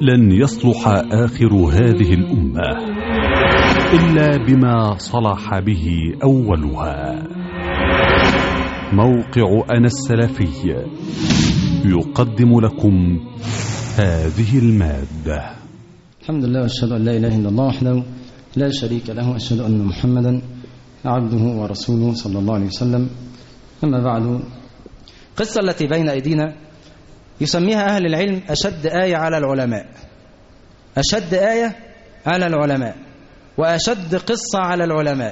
لن يصلح آخر هذه الأمة إلا بما صلح به أولها موقع أنا السلفي يقدم لكم هذه المادة الحمد لله واشهد ان لا اله الا الله وحده لا شريك له واشهد ان محمدا عبده ورسوله صلى الله عليه وسلم اما بعد القصه التي بين ايدينا يسميها اهل العلم اشد ايه على العلماء اشد ايه على العلماء واشد قصه على العلماء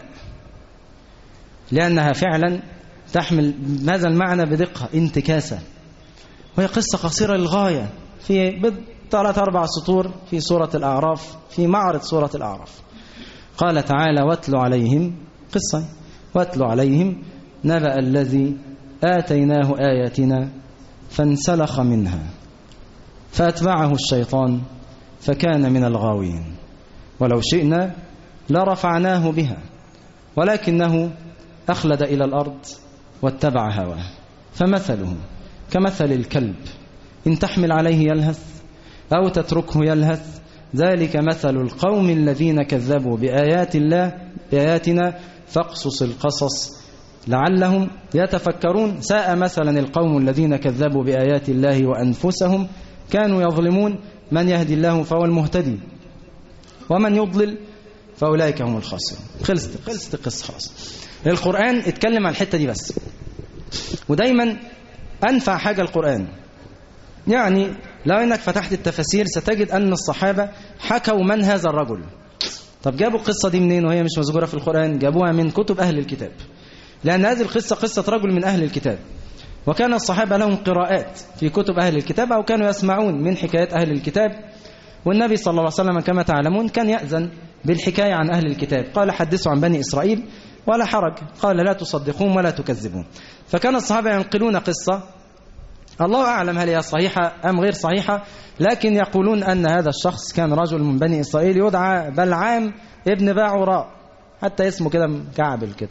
لانها فعلا تحمل هذا المعنى بدقه انتكاسه وهي قصه قصيره للغايه في ثلاث أربع سطور في سورة الأعراف في معرض سورة الأعراف قال تعالى واتل عليهم قصة واتل عليهم نبأ الذي آتيناه آياتنا فانسلخ منها فأتبعه الشيطان فكان من الغاوين ولو شئنا لرفعناه بها ولكنه أخلد إلى الأرض واتبع هواه فمثله كمثل الكلب إن تحمل عليه يلهث أو تتركه يلهث ذلك مثل القوم الذين كذبوا بآيات الله بآياتنا فاقصص القصص لعلهم يتفكرون ساء مثلا القوم الذين كذبوا بآيات الله وأنفسهم كانوا يظلمون من يهدي الله فهو المهتدي ومن يضلل فأولئك هم الخاسرون خلصت خلصت القصة خلاص القرآن اتكلم عن الحتة دي بس ودايما أنفع حاجة القرآن يعني لو انك فتحت التفاسير ستجد ان الصحابه حكوا من هذا الرجل طب جابوا القصه دي منين وهي مش مذكوره في القران جابوها من كتب اهل الكتاب لان هذه القصه قصه رجل من اهل الكتاب وكان الصحابه لهم قراءات في كتب اهل الكتاب او كانوا يسمعون من حكايات اهل الكتاب والنبي صلى الله عليه وسلم كما تعلمون كان ياذن بالحكايه عن اهل الكتاب قال حدثوا عن بني اسرائيل ولا حرج قال لا تصدقون ولا تكذبون فكان الصحابه ينقلون قصه الله أعلم هل هي صحيحة أم غير صحيحة لكن يقولون أن هذا الشخص كان رجل من بني إسرائيل يدعى بلعام ابن باعوراء حتى اسمه كده مكعبل كده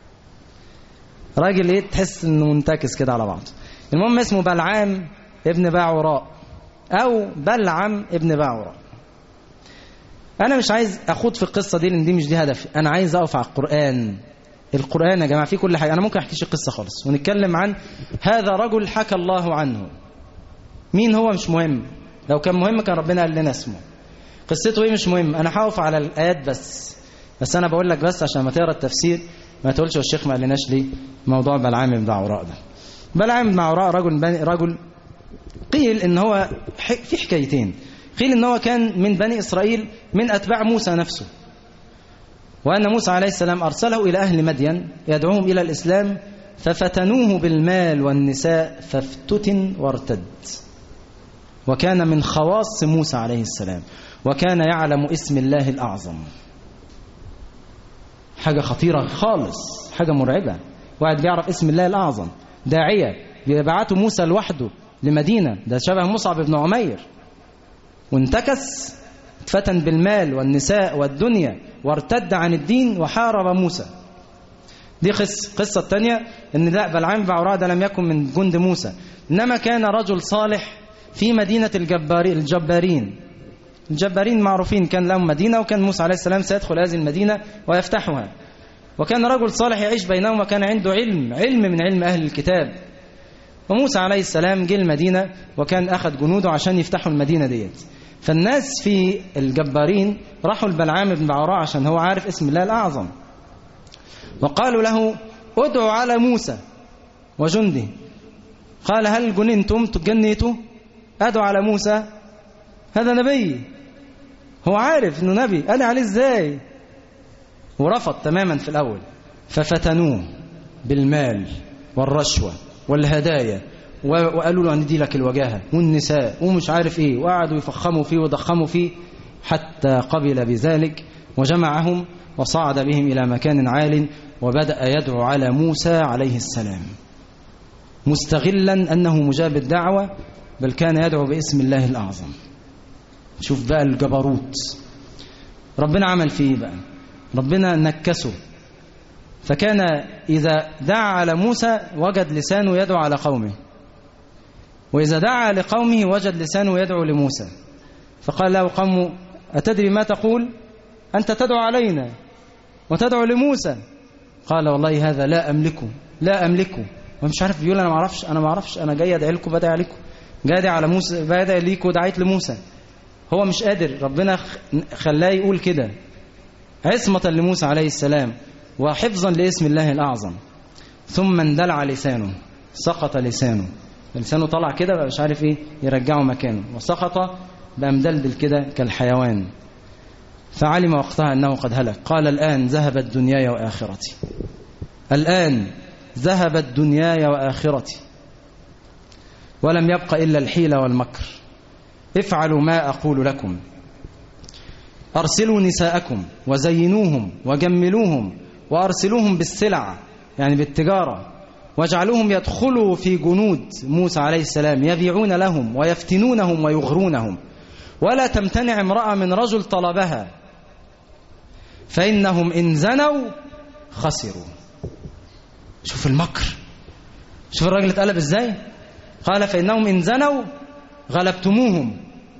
راجل ايه تحس انه منتكس كده على بعض المهم اسمه بلعام ابن باعوراء او بلعم ابن باعوراء انا مش عايز اخوض في القصه دي لان دي مش دي هدفي انا عايز اقف على القران القرآن يا جماعة فيه كل حاجة أنا ممكن أحكيش القصة خالص ونتكلم عن هذا رجل حكى الله عنه مين هو مش مهم لو كان مهم كان ربنا قال لنا اسمه قصته ايه مش مهم أنا هقف على الآيات بس بس أنا بقول لك بس عشان ما تقرا التفسير ما تقولش الشيخ ما قالناش ليه موضوع بلعام بن عوراء ده بلعام بن عوراء رجل بني رجل قيل إن هو في حكايتين قيل إن هو كان من بني إسرائيل من أتباع موسى نفسه وأن موسى عليه السلام أرسله إلى أهل مدين يدعوهم إلى الإسلام ففتنوه بالمال والنساء فافتتن وارتد وكان من خواص موسى عليه السلام وكان يعلم اسم الله الأعظم حاجة خطيرة خالص حاجة مرعبة واحد بيعرف اسم الله الأعظم داعية بيبعته موسى لوحده لمدينة ده شبه مصعب بن عمير وانتكس اتفتن بالمال والنساء والدنيا وارتد عن الدين وحارب موسى دي قصة قصة الثانية ان لا بلعام بعوراء ده لم يكن من جند موسى انما كان رجل صالح في مدينة الجبارين الجبارين الجبارين معروفين كان لهم مدينة وكان موسى عليه السلام سيدخل هذه المدينة ويفتحها وكان رجل صالح يعيش بينهم وكان عنده علم علم من علم أهل الكتاب وموسى عليه السلام جه المدينة وكان أخذ جنوده عشان يفتحوا المدينة ديت فالناس في الجبارين راحوا لبلعام بن بعوراء عشان هو عارف اسم الله الأعظم وقالوا له ادعوا على موسى وجنده قال هل جننتم تجنيتوا ادعوا على موسى هذا نبي هو عارف انه نبي قال عليه ازاي ورفض تماما في الاول ففتنوه بالمال والرشوه والهدايا وقالوا له هندي لك الوجاهه والنساء ومش عارف ايه وقعدوا يفخموا فيه وضخموا فيه حتى قبل بذلك وجمعهم وصعد بهم الى مكان عال وبدا يدعو على موسى عليه السلام مستغلا انه مجاب الدعوه بل كان يدعو باسم الله الاعظم شوف بقى الجبروت ربنا عمل فيه ايه بقى ربنا نكسه فكان إذا دعا على موسى وجد لسانه يدعو على قومه وإذا دعا لقومه وجد لسانه يدعو لموسى فقال له قوم أتدري ما تقول أنت تدعو علينا وتدعو لموسى قال والله هذا لا أملكه لا أملكه ومش عارف بيقول أنا ما اعرفش أنا ما اعرفش أنا جاي أدعي لكم بدعي عليكم جاي أدعي على موسى بدعي ليكم ودعيت لموسى هو مش قادر ربنا خلاه يقول كده عصمة لموسى عليه السلام وحفظا لاسم الله الأعظم ثم اندلع لسانه سقط لسانه لسانه طلع كده بقى مش عارف ايه يرجعه مكانه وسقط بقى مدلدل كده كالحيوان فعلم وقتها أنه قد هلك قال الآن ذهبت دنياي وآخرتي الآن ذهبت دنياي وآخرتي ولم يبق إلا الحيلة والمكر افعلوا ما أقول لكم أرسلوا نساءكم وزينوهم وجملوهم وأرسلوهم بالسلع يعني بالتجارة واجعلوهم يدخلوا في جنود موسى عليه السلام يبيعون لهم ويفتنونهم ويغرونهم ولا تمتنع امرأة من رجل طلبها فإنهم إن زنوا خسروا شوف المكر شوف الراجل اتقلب ازاي قال فإنهم إن زنوا غلبتموهم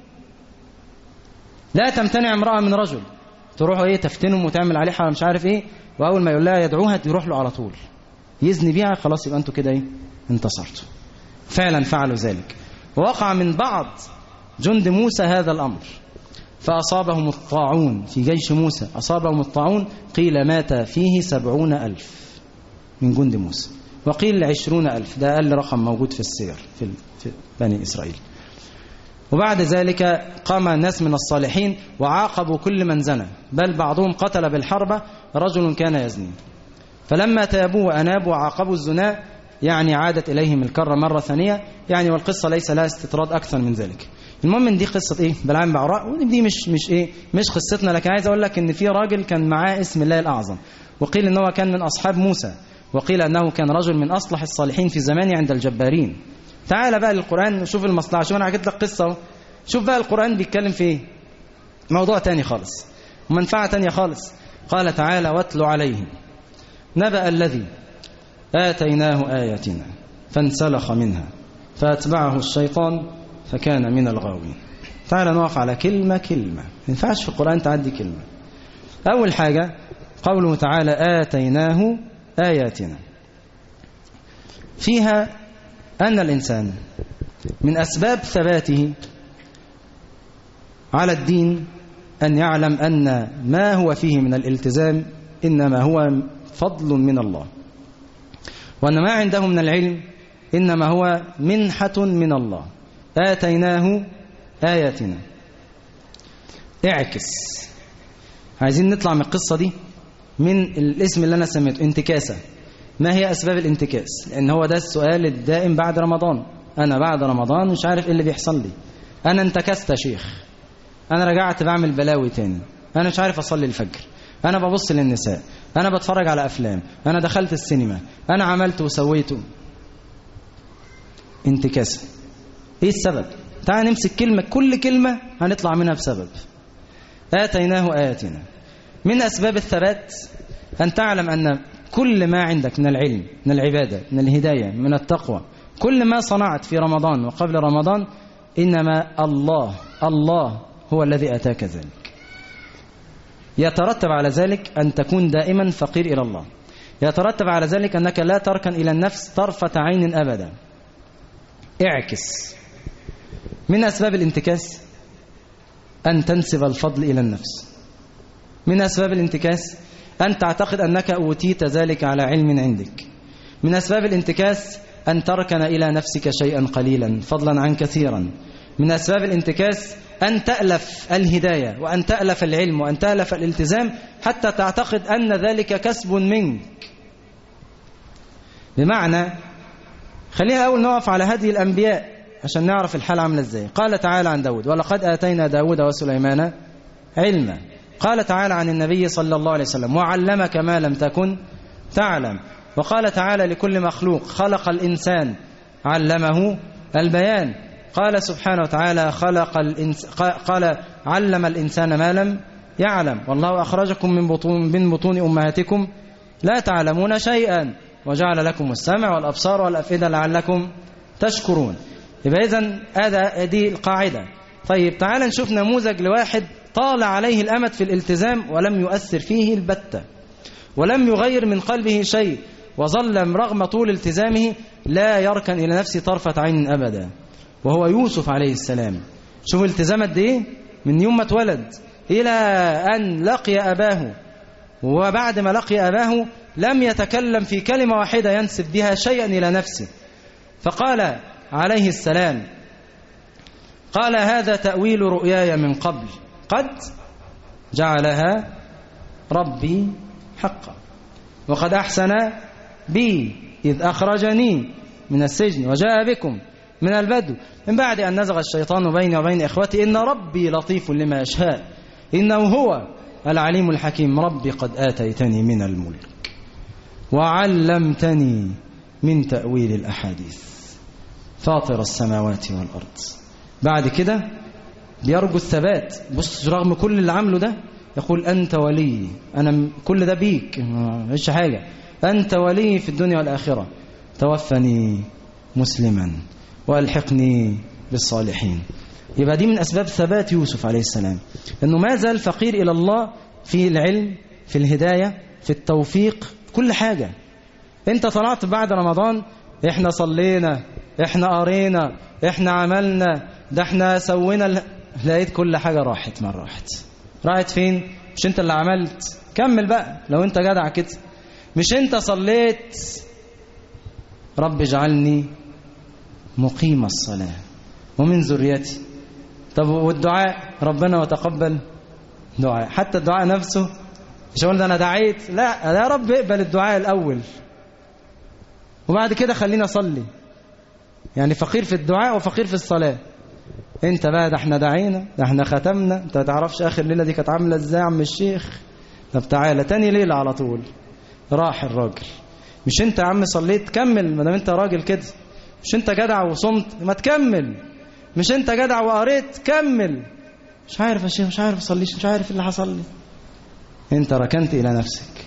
لا تمتنع امرأة من رجل تروحوا ايه تفتنهم وتعمل عليه حاجة مش عارف ايه واول ما يقول لها يدعوها تروح له على طول يزني بيها خلاص يبقى انتوا كده ايه انتصرتوا فعلا فعلوا ذلك ووقع من بعض جند موسى هذا الأمر فأصابهم الطاعون في جيش موسى أصابهم الطاعون قيل مات فيه سبعون ألف من جند موسى وقيل عشرون ألف ده أقل رقم موجود في السير في, في بني إسرائيل وبعد ذلك قام ناس من الصالحين وعاقبوا كل من زنى بل بعضهم قتل بالحربة رجل كان يزني فلما تابوا وأنابوا وعاقبوا الزنا يعني عادت إليهم الكرة مرة ثانية يعني والقصة ليس لها استطراد أكثر من ذلك المهم ان دي قصة ايه بلعام بعراء ودي مش مش ايه مش قصتنا لكن عايز اقول لك ان في راجل كان معاه اسم الله الاعظم وقيل ان هو كان من اصحاب موسى وقيل انه كان رجل من اصلح الصالحين في زمانه عند الجبارين تعال بقى للقران وشوف المصلحه شوف انا حكيت لك قصه شوف بقى القران بيتكلم في ايه موضوع تاني خالص ومنفعه تانية خالص قال تعالى واتل عليهم نبأ الذي آتيناه آياتنا فانسلخ منها فأتبعه الشيطان فكان من الغاوين تعال نقف على كلمة كلمة ما ينفعش في القرآن تعدي كلمة أول حاجة قوله تعالى آتيناه آياتنا فيها أن الإنسان من أسباب ثباته على الدين أن يعلم أن ما هو فيه من الالتزام إنما هو فضل من الله وأن ما عنده من العلم إنما هو منحة من الله آتيناه آياتنا اعكس عايزين نطلع من القصة دي من الاسم اللي أنا سميته انتكاسة ما هي أسباب الانتكاس لأن هو ده السؤال الدائم بعد رمضان أنا بعد رمضان مش عارف إيه اللي بيحصل لي أنا انتكست يا شيخ أنا رجعت بعمل بلاوي تاني أنا مش عارف أصلي الفجر أنا ببص للنساء أنا بتفرج على أفلام أنا دخلت السينما أنا عملت وسويته انتكاسة ايه السبب تعال نمسك كلمة كل كلمة هنطلع منها بسبب آتيناه آياتنا من أسباب الثبات أن تعلم أن كل ما عندك من العلم من العبادة من الهداية من التقوى كل ما صنعت في رمضان وقبل رمضان إنما الله الله هو الذي أتاك ذلك يترتب على ذلك أن تكون دائما فقير إلى الله يترتب على ذلك أنك لا تركن إلى النفس طرفة عين أبدا اعكس من أسباب الانتكاس أن تنسب الفضل إلى النفس من أسباب الانتكاس أن تعتقد أنك أوتيت ذلك على علم عندك من أسباب الانتكاس أن تركن إلى نفسك شيئا قليلا فضلا عن كثيرا من أسباب الانتكاس أن تألف الهداية وأن تألف العلم وأن تألف الالتزام حتى تعتقد أن ذلك كسب منك بمعنى خلينا أول نقف على هدي الأنبياء عشان نعرف الحال عامله ازاي قال تعالى عن داود ولقد آتينا داود وسليمان علما قال تعالى عن النبي صلى الله عليه وسلم وعلمك ما لم تكن تعلم وقال تعالى لكل مخلوق خلق الإنسان علمه البيان قال سبحانه وتعالى خلق الإنس قال علم الإنسان ما لم يعلم والله أخرجكم من بطون من بطون أمهاتكم لا تعلمون شيئا وجعل لكم السمع والأبصار والأفئدة لعلكم تشكرون يبقى إذن هذا دي القاعدة طيب تعال نشوف نموذج لواحد طال عليه الأمد في الالتزام ولم يؤثر فيه البتة ولم يغير من قلبه شيء وظل رغم طول التزامه لا يركن إلى نفسه طرفة عين أبدا وهو يوسف عليه السلام شوف التزام قد ايه من يوم ما اتولد إلى أن لقي أباه وبعد ما لقي أباه لم يتكلم في كلمة واحدة ينسب بها شيئا إلى نفسه فقال عليه السلام قال هذا تأويل رؤياي من قبل قد جعلها ربي حقا وقد أحسن بي إذ أخرجني من السجن وجاء بكم من البدو من بعد أن نزغ الشيطان بيني وبين إخوتي إن ربي لطيف لما يشاء إنه هو العليم الحكيم ربي قد آتيتني من الملك وعلمتني من تأويل الأحاديث فاطر السماوات والأرض بعد كده بيرجو الثبات بص رغم كل اللي عمله ده يقول أنت ولي أنا كل ده بيك مش حاجة أنت ولي في الدنيا والآخرة توفني مسلما وألحقني بالصالحين يبقى دي من أسباب ثبات يوسف عليه السلام أنه ما زال فقير إلى الله في العلم في الهداية في التوفيق كل حاجة انت طلعت بعد رمضان احنا صلينا احنا قرينا احنا عملنا ده احنا سوينا لقيت كل حاجة راحت مرة راحت راحت فين مش انت اللي عملت كمل بقى لو انت جدع كده مش انت صليت رب اجعلني مقيم الصلاة ومن ذريتي طب والدعاء ربنا وتقبل دعاء حتى الدعاء نفسه مش اقول ده انا دعيت لا يا رب اقبل الدعاء الاول وبعد كده خلينا اصلي يعني فقير في الدعاء وفقير في الصلاه انت بقى ده احنا دعينا ده احنا ختمنا انت ما تعرفش اخر ليله دي كانت عامله ازاي يا عم الشيخ طب تعالى تاني ليله على طول راح الراجل مش انت يا عم صليت كمل ما دام انت راجل كده مش انت جدع وصمت ما تكمل مش انت جدع وقريت كمل مش عارف يا شيخ مش عارف اصليش مش عارف اللي حصل لي انت ركنت الى نفسك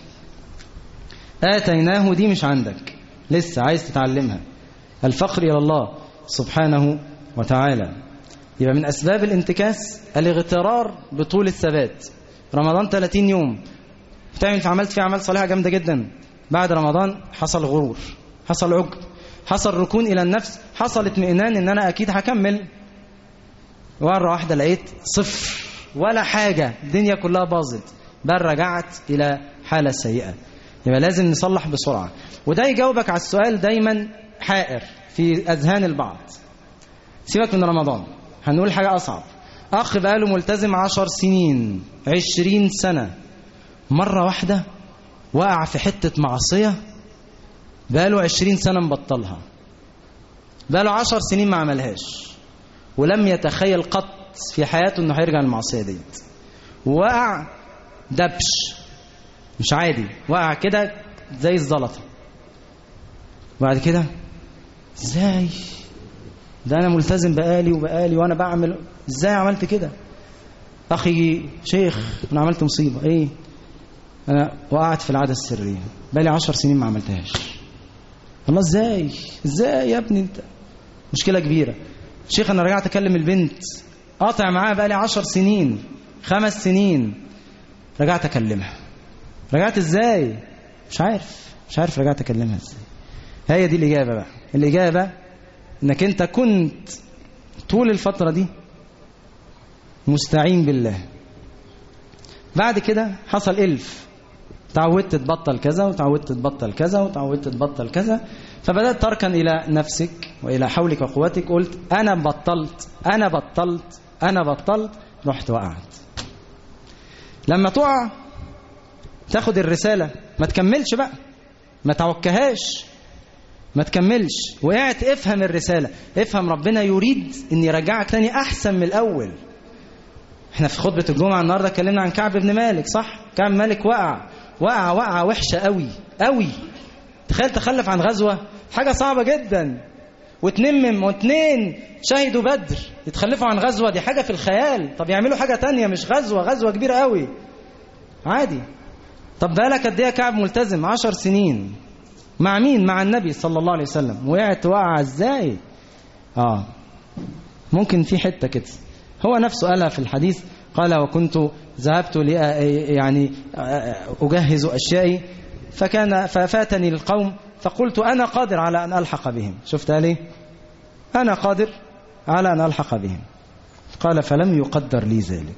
اتيناه دي مش عندك لسه عايز تتعلمها الفقر الى الله سبحانه وتعالى يبقى من اسباب الانتكاس الاغترار بطول الثبات رمضان 30 يوم بتعمل في عملت فيه اعمال صالحه جامده جدا بعد رمضان حصل غرور حصل عجب حصل ركون الى النفس حصل اطمئنان ان انا اكيد هكمل مرة واحدة لقيت صفر ولا حاجة الدنيا كلها باظت بل رجعت إلى حالة سيئة يبقى لازم نصلح بسرعة وده يجاوبك على السؤال دايما حائر في أذهان البعض سيبك من رمضان هنقول حاجة أصعب أخ بقاله ملتزم عشر سنين عشرين سنة مرة واحدة وقع في حتة معصية بقاله عشرين سنة مبطلها بقاله عشر سنين ما عملهاش ولم يتخيل قط في حياته انه هيرجع للمعصيه ديت وقع دبش مش عادي وقع كده زي الزلطه وبعد كده ازاي ده انا ملتزم بقالي وبقالي وانا بعمل ازاي عملت كده اخي شيخ انا عملت مصيبه ايه انا وقعت في العاده السريه بقالي عشر سنين ما عملتهاش الله ازاي ازاي يا ابني انت مشكله كبيره شيخ انا رجعت اكلم البنت قاطع معاها بقالي عشر سنين خمس سنين رجعت اكلمها رجعت ازاي مش عارف مش عارف رجعت اكلمها ازاي هي دي الاجابه بقى الاجابه انك انت كنت طول الفتره دي مستعين بالله بعد كده حصل الف تعودت تبطل كذا وتعودت تبطل كذا وتعودت تبطل كذا فبدأت تركن إلى نفسك وإلى حولك وقوتك قلت أنا بطلت أنا بطلت أنا بطلت رحت وقعت لما تقع تاخد الرسالة ما تكملش بقى ما تعكهاش ما تكملش وقعت افهم الرسالة افهم ربنا يريد ان يرجعك تاني احسن من الاول احنا في خطبة الجمعة النهاردة اتكلمنا عن كعب بن مالك صح كعب مالك وقع وقع وقعة وحشة قوي قوي تخيل تخلف عن غزوة حاجة صعبة جدا واتنين واتنين شهدوا بدر يتخلفوا عن غزوة دي حاجة في الخيال طب يعملوا حاجة تانية مش غزوة غزوة كبيرة قوي عادي طب بالك قد ايه كعب ملتزم عشر سنين مع مين مع النبي صلى الله عليه وسلم وقعت وقع ازاي اه ممكن في حتة كده هو نفسه قالها في الحديث قال وكنت ذهبت لي يعني أجهز أشيائي فكان ففاتني القوم فقلت أنا قادر على أن ألحق بهم شفت ليه أنا قادر على أن ألحق بهم قال فلم يقدر لي ذلك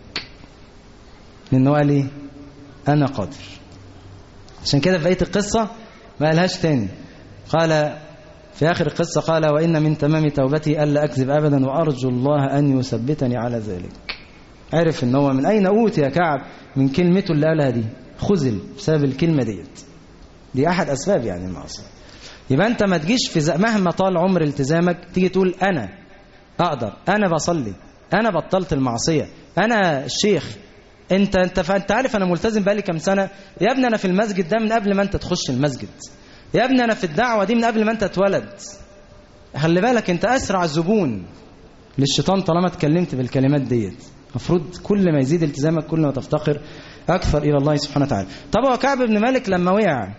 لأنه قال لي أنا قادر عشان كده في بقية القصة ما قالهاش تاني قال في آخر القصة قال وإن من تمام توبتي ألا أكذب أبدا وأرجو الله أن يثبتني على ذلك عرف ان هو من أين أوتي يا كعب من كلمته اللي قالها دي خذل بسبب الكلمة ديت دي أحد أسباب يعني المعصية يبقى أنت ما تجيش في مهما طال عمر التزامك تيجي تقول أنا أقدر أنا بصلي أنا بطلت المعصية أنا الشيخ أنت أنت أنت عارف أنا ملتزم بقالي كام سنة يا ابني أنا في المسجد ده من قبل ما أنت تخش المسجد يا ابني أنا في الدعوة دي من قبل ما أنت اتولد خلي بالك أنت أسرع زبون للشيطان طالما اتكلمت بالكلمات ديت المفروض كل ما يزيد التزامك كل ما تفتقر أكثر إلى الله سبحانه وتعالى طب هو كعب بن مالك لما وقع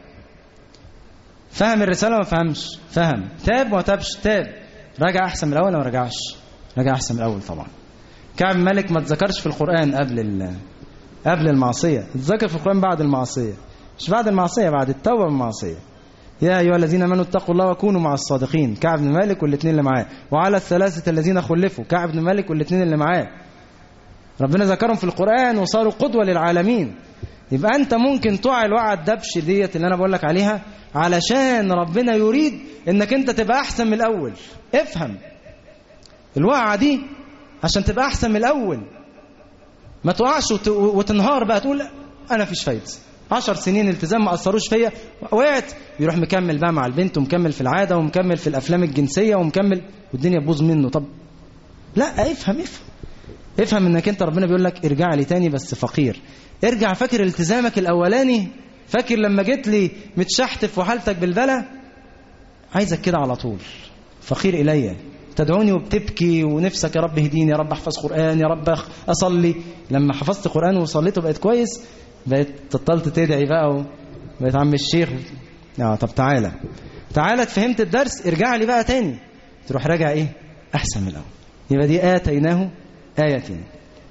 فهم الرسالة ما فهمش فهم تاب وما تابش تاب رجع أحسن من الأول ولا ما رجعش رجع أحسن من الأول طبعا كعب بن مالك ما تذكرش في القرآن قبل ال... قبل المعصية تذكر في القرآن بعد المعصية مش بعد المعصية بعد التوبة من المعصية يا أيها الذين آمنوا اتقوا الله وكونوا مع الصادقين كعب بن مالك والاثنين اللي معاه وعلى الثلاثة الذين خلفوا كعب بن مالك والاثنين اللي معاه ربنا ذكرهم في القرآن وصاروا قدوة للعالمين يبقى أنت ممكن تقع الوقعة الدبش ديت اللي أنا بقول لك عليها علشان ربنا يريد أنك أنت تبقى أحسن من الأول افهم الوقعة دي عشان تبقى أحسن من الأول ما تقعش وت... وتنهار بقى تقول أنا فيش فايدة عشر سنين التزام ما أثروش فيا وقعت يروح مكمل بقى مع البنت ومكمل في العادة ومكمل في الأفلام الجنسية ومكمل والدنيا تبوظ منه طب لا افهم افهم افهم انك انت ربنا بيقول لك ارجع لي تاني بس فقير ارجع فاكر التزامك الاولاني فاكر لما جيت لي متشحتف وحالتك بالبلا عايزك كده على طول فقير الي تدعوني وبتبكي ونفسك يا رب اهديني يا رب احفظ قران يا رب اصلي لما حفظت قران وصليت وبقيت كويس بقيت بطلت تدعي بقى وبقيت عم الشيخ اه طب تعالى تعالى فهمت الدرس ارجع لي بقى تاني تروح راجع ايه احسن من الاول يبقى دي اتيناه آياتنا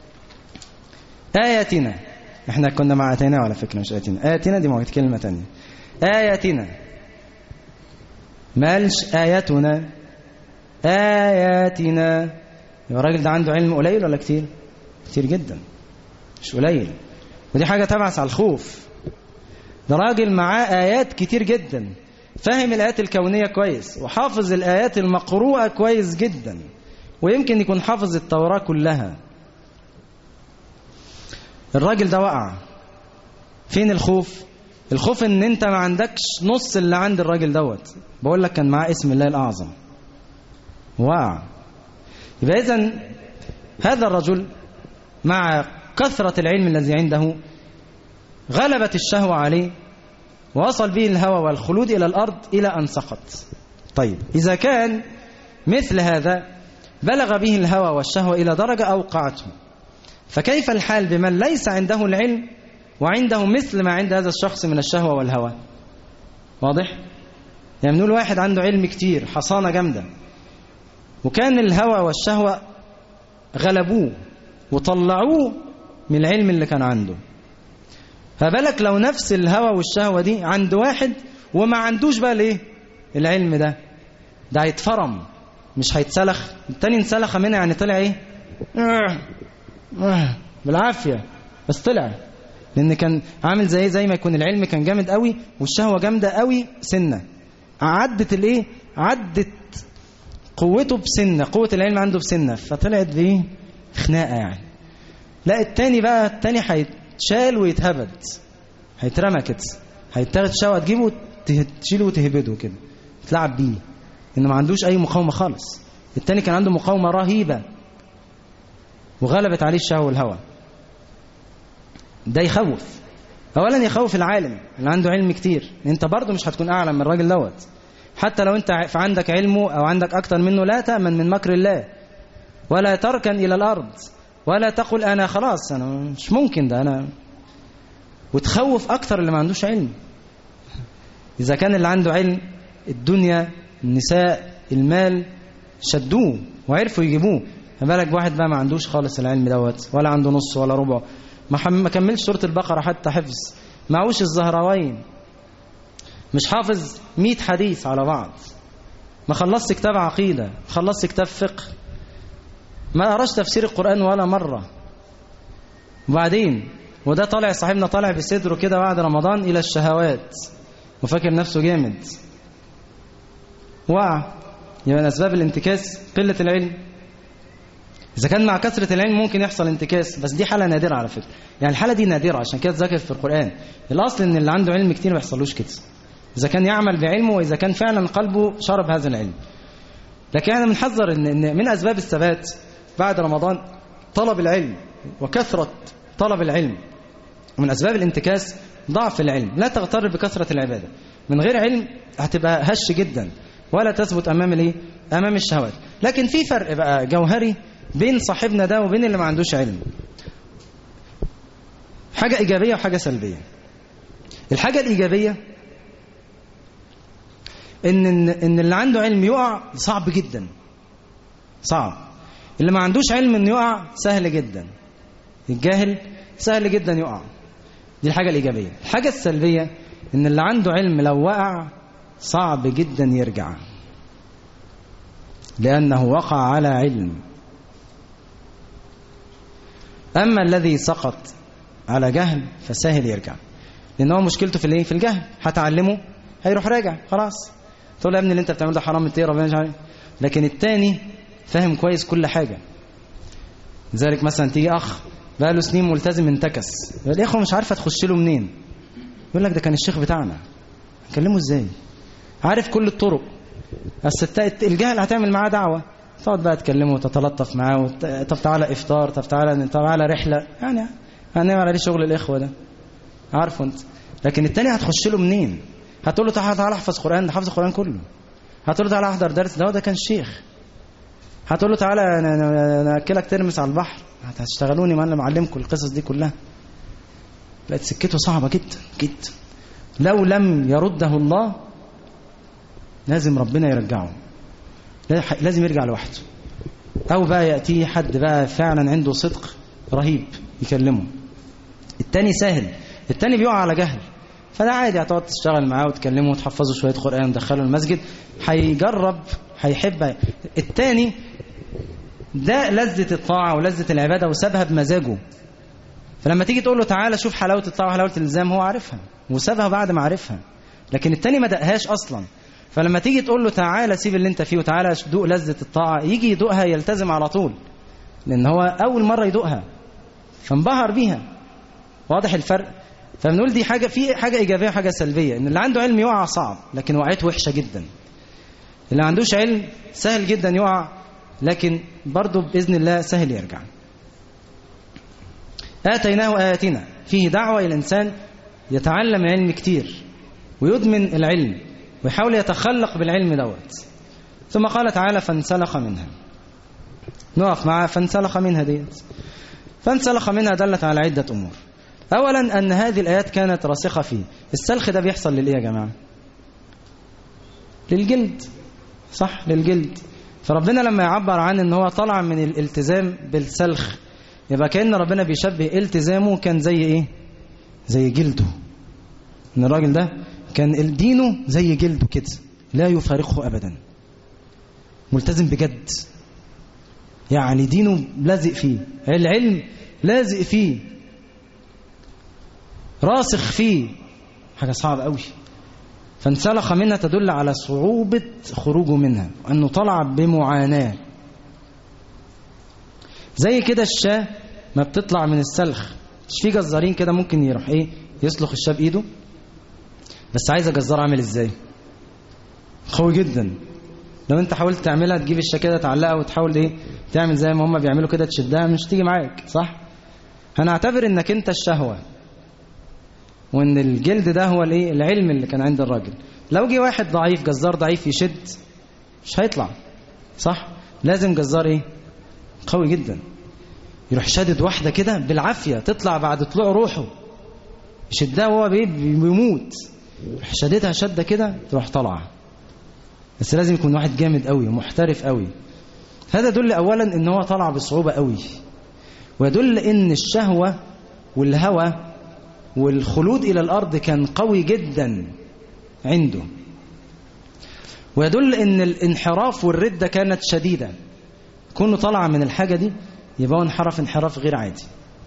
آياتنا احنا كنا مع آتينا على فكرة مش آياتنا آياتنا دي موجود كلمة تانية آياتنا مالش آياتنا آياتنا يبقى الراجل ده عنده علم قليل ولا كتير كتير جدا مش قليل ودي حاجة تبعث على الخوف ده راجل معاه آيات كتير جدا فاهم الآيات الكونية كويس وحافظ الآيات المقروءة كويس جدا ويمكن يكون حافظ التوراة كلها الراجل ده وقع فين الخوف الخوف ان انت ما عندكش نص اللي عند الراجل دوت بقول لك كان معاه اسم الله الاعظم وقع يبقى اذا هذا الرجل مع كثرة العلم الذي عنده غلبت الشهوة عليه ووصل به الهوى والخلود إلى الأرض إلى أن سقط طيب إذا كان مثل هذا بلغ به الهوى والشهوة إلى درجة أوقعته فكيف الحال بمن ليس عنده العلم وعنده مثل ما عند هذا الشخص من الشهوة والهوى واضح؟ يعني بنقول واحد عنده علم كتير حصانة جامدة وكان الهوى والشهوة غلبوه وطلعوه من العلم اللي كان عنده فبالك لو نفس الهوى والشهوة دي عند واحد وما عندوش بقى الايه العلم ده ده هيتفرم مش هيتسلخ التاني انسلخ منها يعني طلع ايه بالعافية بس طلع لان كان عامل زي زي ما يكون العلم كان جامد قوي والشهوة جامدة قوي سنة عدت الايه عدت قوته بسنة قوة العلم عنده بسنة فطلعت بايه خناقة يعني لا التاني بقى التاني هيتشال ويتهبد هيترمى كده هيتاخد شهوة تجيبه تشيله وتهبده كده تلعب بيه انه ما عندوش اي مقاومة خالص التاني كان عنده مقاومة رهيبة وغلبت عليه الشهوة والهوى ده يخوف اولا يخوف العالم اللي عنده علم كتير انت برضه مش هتكون اعلم من الراجل دوت حتى لو انت عندك علمه او عندك اكتر منه لا تامن من مكر الله ولا تركن الى الارض ولا تقل انا خلاص انا مش ممكن ده انا وتخوف اكتر اللي ما عندوش علم اذا كان اللي عنده علم الدنيا النساء المال شدوه وعرفوا يجيبوه ما بالك بواحد بقى ما عندوش خالص العلم دوت ولا عنده نص ولا ربع ما, حم... ما كملش سورة البقرة حتى حفظ معوش الزهراوين مش حافظ 100 حديث على بعض ما خلصت كتاب عقيدة خلصت كتاب فقه ما قراش تفسير القرآن ولا مرة وبعدين وده طالع صاحبنا طالع بصدره كده بعد رمضان إلى الشهوات وفاكر نفسه جامد وقع يبقى من أسباب الانتكاس قلة العلم إذا كان مع كثرة العلم ممكن يحصل انتكاس بس دي حالة نادرة على فكرة يعني الحالة دي نادرة عشان كده ذكرت في القرآن الأصل إن اللي عنده علم كتير ما يحصلوش كده إذا كان يعمل بعلمه وإذا كان فعلا قلبه شرب هذا العلم لكن احنا بنحذر إن, إن من أسباب الثبات بعد رمضان طلب العلم وكثرة طلب العلم ومن أسباب الانتكاس ضعف العلم لا تغتر بكثرة العبادة من غير علم هتبقى هش جدا ولا تثبت أمام الايه أمام الشهوات لكن في فرق بقى جوهري بين صاحبنا ده وبين اللي ما عندوش علم حاجة إيجابية وحاجة سلبية الحاجة الإيجابية إن, إن, إن اللي عنده علم يقع صعب جدا صعب اللي ما عندوش علم إنه يقع سهل جدا الجاهل سهل جدا يقع دي الحاجة الإيجابية الحاجة السلبية إن اللي عنده علم لو وقع صعب جدا يرجع لأنه وقع على علم أما الذي سقط على جهل فسهل يرجع لأن هو مشكلته في الايه في الجهل هتعلمه هيروح راجع خلاص تقول له يا ابني اللي انت بتعمله ده حرام انت ربنا مش عارف لكن التاني فاهم كويس كل حاجة لذلك مثلا تيجي أخ بقى له سنين ملتزم انتكس الإخوة مش عارفة تخش له منين يقول لك ده كان الشيخ بتاعنا نكلمه ازاي عارف كل الطرق بس الجهل هتعمل معاه دعوة تقعد بقى تكلمه وتتلطف معاه وت... طب تعالى افطار طب تعالى طب تعالى رحلة يعني هنعمل عليه شغل الإخوة ده عارفه انت لكن التاني هتخش له منين هتقول له تعالى تعالى احفظ قرآن ده حافظ القرآن كله هتقول له تعالى احضر درس ده ده كان شيخ هتقول له تعالى ناكلك ترمس على البحر هتشتغلوني ما انا معلمكم القصص دي كلها بقت سكته صعبة جدا جدا لو لم يرده الله لازم ربنا يرجعه لازم يرجع لوحده او بقى يأتيه حد بقى فعلا عنده صدق رهيب يكلمه التاني سهل التاني بيقع على جهل فده عادي هتقعد تشتغل معاه وتكلمه وتحفظه شوية قرآن وتدخله المسجد هيجرب هيحب التاني ده لذة الطاعة ولذة العبادة وسابها بمزاجه فلما تيجي تقول له تعالى شوف حلاوة الطاعة وحلاوة الالزام هو عارفها وسابها بعد ما عارفها لكن التاني ما دقهاش أصلا فلما تيجي تقول له تعالى سيب اللي انت فيه وتعالى دوق لذة الطاعة يجي يدوقها يلتزم على طول لأن هو أول مرة يدوقها فانبهر بيها واضح الفرق فبنقول دي حاجة في حاجة إيجابية وحاجة سلبية إن اللي عنده علم يقع صعب لكن وقعته وحشة جدا اللي ما عندوش علم سهل جدا يقع لكن برضه بإذن الله سهل يرجع آتيناه آياتنا فيه دعوة إلى الإنسان يتعلم علم كتير ويدمن العلم ويحاول يتخلق بالعلم دوت ثم قال تعالى فانسلخ منها نقف مع فانسلخ منها ديت فانسلخ منها دلت على عدة أمور أولا أن هذه الآيات كانت راسخة فيه السلخ ده بيحصل للإيه يا جماعة للجلد صح للجلد فربنا لما يعبر عن ان هو طلع من الالتزام بالسلخ يبقى كأن ربنا بيشبه التزامه كان زي ايه زي جلده ان الراجل ده كان دينه زي جلده كده لا يفارقه ابدا ملتزم بجد يعني دينه لازق فيه العلم لازق فيه راسخ فيه حاجة صعبة قوي فانسلخ منها تدل على صعوبة خروجه منها أنه طلع بمعاناة زي كده الشاة ما بتطلع من السلخ مش في جزارين كده ممكن يروح ايه يسلخ الشاة بإيده بس عايز جزار عامل ازاي قوي جدا لو انت حاولت تعملها تجيب الشاة كده تعلقها وتحاول ايه تعمل زي ما هم بيعملوا كده تشدها مش تيجي معاك صح هنعتبر انك انت الشهوة وان الجلد ده هو الايه العلم اللي كان عند الراجل لو جه واحد ضعيف جزار ضعيف يشد مش هيطلع صح لازم جزار ايه قوي جدا يروح شادد واحدة كده بالعافية تطلع بعد طلوع روحه يشدها وهو بيموت يروح شاددها شدة كده تروح طالعة بس لازم يكون واحد جامد قوي ومحترف قوي هذا يدل أولا إن هو طلع بصعوبة قوي ويدل إن الشهوة والهوى والخلود إلى الأرض كان قوي جدا عنده ويدل إن الانحراف والردة كانت شديدة كونه طلع من الحاجة دي يبقى هو انحرف انحراف غير عادي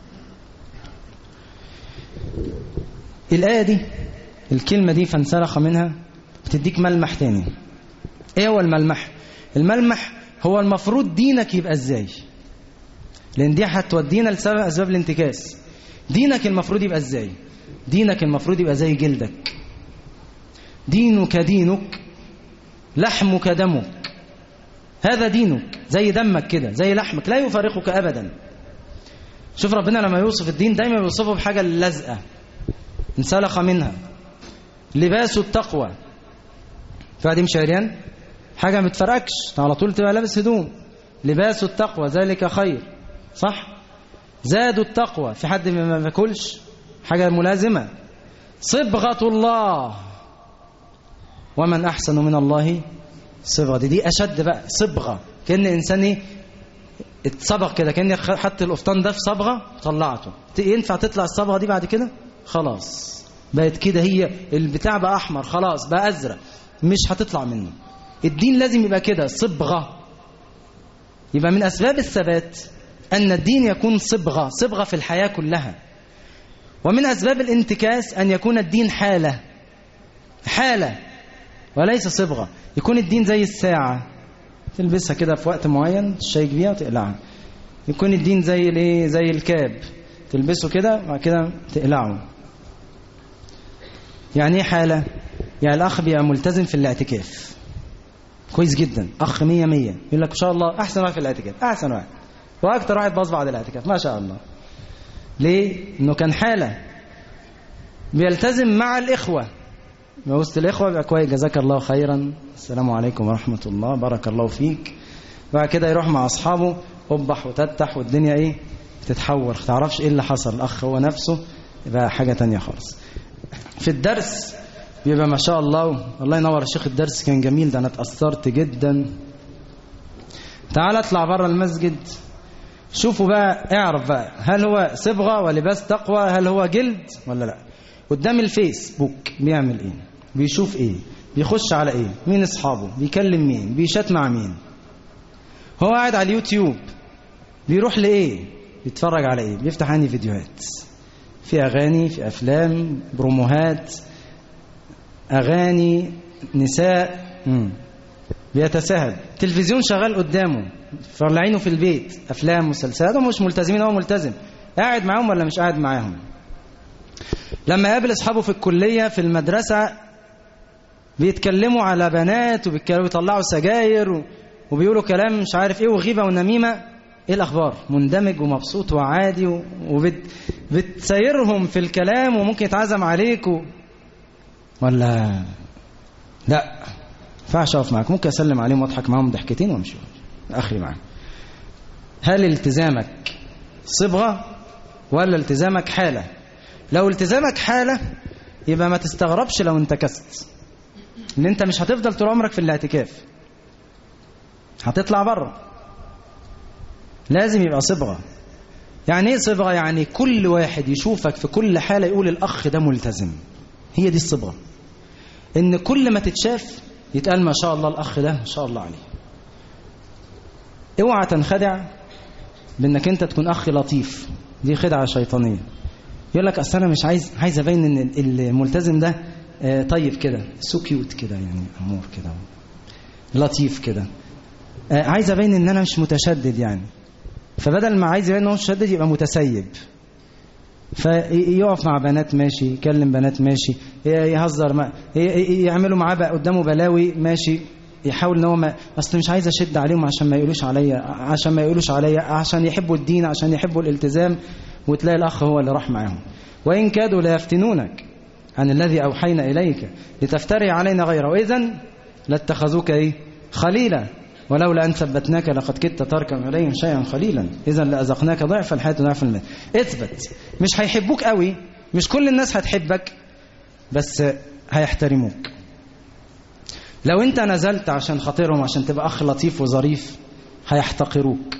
الآية دي الكلمة دي فانسلخ منها بتديك ملمح تاني ايه هو الملمح الملمح هو المفروض دينك يبقى ازاي لان دي هتودينا لسبب اسباب الانتكاس دينك المفروض يبقى ازاي دينك المفروض يبقى زي جلدك دينك دينك لحمك دمك هذا دينك زي دمك كده زي لحمك لا يفارقك ابدا شوف ربنا لما يوصف الدين دايما بيوصفه بحاجه لازقه انسلخ منها لباس التقوى فادي مش عريان حاجه ما بتفرقش على طول تبقى لابس هدوم لباس التقوى ذلك خير صح زاد التقوى في حد ما بياكلش حاجه ملازمه صبغه الله ومن احسن من الله صبغه دي دي اشد بقى صبغه كان انسان ايه اتصبغ كده كان حط القفطان ده في صبغه طلعته ينفع تطلع الصبغه دي بعد كده خلاص بقت كده هي البتاع بقى احمر خلاص بقى ازرق مش هتطلع منه الدين لازم يبقى كده صبغه يبقى من اسباب الثبات ان الدين يكون صبغه صبغه في الحياه كلها ومن اسباب الانتكاس ان يكون الدين حاله حاله وليس صبغه يكون الدين زي الساعه تلبسها كده في وقت معين تشيك بيها وتقلعها يكون الدين زي الايه زي الكاب تلبسه كده وبعد كده تقلعه يعني ايه حاله يعني الاخ بيبقى ملتزم في الاعتكاف كويس جدا اخ مية مية يقول لك ان شاء الله احسن واحد في الاعتكاف احسن واحد واكتر واحد باظ بعد الاعتكاف ما شاء الله ليه انه كان حاله بيلتزم مع الاخوه وسط الاخوه بيبقى كويس جزاك الله خيرا السلام عليكم ورحمه الله بارك الله فيك بعد كده يروح مع اصحابه قبح وتتح والدنيا ايه تتحول ما تعرفش ايه اللي حصل الاخ هو نفسه يبقى حاجه تانية خالص في الدرس بيبقى ما شاء الله الله ينور الشيخ الدرس كان جميل ده انا اتاثرت جدا تعال اطلع بره المسجد شوفوا بقى اعرف بقى هل هو صبغه ولباس تقوى هل هو جلد ولا لا قدام الفيسبوك بيعمل ايه بيشوف ايه بيخش على ايه مين اصحابه بيكلم مين بيشات مع مين هو قاعد على اليوتيوب بيروح لايه بيتفرج على ايه بيفتح عني فيديوهات في اغاني في افلام بروموهات اغاني نساء مم. بيتساهل تلفزيون شغال قدامه فرلعينه في البيت افلام مسلسلات هم مش ملتزمين هو ملتزم قاعد معاهم ولا مش قاعد معاهم لما يقابل اصحابه في الكليه في المدرسه بيتكلموا على بنات وبيطلعوا سجاير وبيقولوا كلام مش عارف ايه وغيبه ونميمه ايه الاخبار مندمج ومبسوط وعادي وبتسيرهم في الكلام وممكن يتعزم عليك و... ولا لا ينفعش اقف معاك ممكن اسلم عليهم واضحك معاهم ضحكتين وامشي اخري معاهم هل التزامك صبغه ولا التزامك حاله لو التزامك حاله يبقى ما تستغربش لو انتكست ان انت مش هتفضل طول عمرك في الاعتكاف هتطلع بره لازم يبقى صبغه يعني ايه صبغه يعني كل واحد يشوفك في كل حاله يقول الاخ ده ملتزم هي دي الصبغه ان كل ما تتشاف يتقال ما شاء الله الاخ ده ما شاء الله عليه اوعى تنخدع بانك انت تكون اخ لطيف دي خدعه شيطانيه يقول لك اصل انا مش عايز عايز ابين ان الملتزم ده طيب كده سو كيوت كده يعني امور كده لطيف كده عايز ابين ان انا مش متشدد يعني فبدل ما عايز يبين ان هو متشدد يبقى متسيب فيقف مع بنات ماشي يكلم بنات ماشي يهزر ما يعملوا معاه بقى قدامه بلاوي ماشي يحاول ان هو ما اصل مش عايز اشد عليهم عشان ما يقولوش عليا عشان ما يقولوش عليا عشان يحبوا الدين عشان يحبوا الالتزام وتلاقي الاخ هو اللي راح معاهم وان كادوا ليفتنونك عن الذي اوحينا اليك لتفتري علينا غيره اذا لاتخذوك ايه خليلا ولولا ان ثبتناك لقد كدت تركن اليهم شيئا قليلا اذا لاذقناك ضعف الحياه ضعف المال اثبت مش هيحبوك قوي مش كل الناس هتحبك بس هيحترموك لو انت نزلت عشان خاطرهم عشان تبقى اخ لطيف وظريف هيحتقروك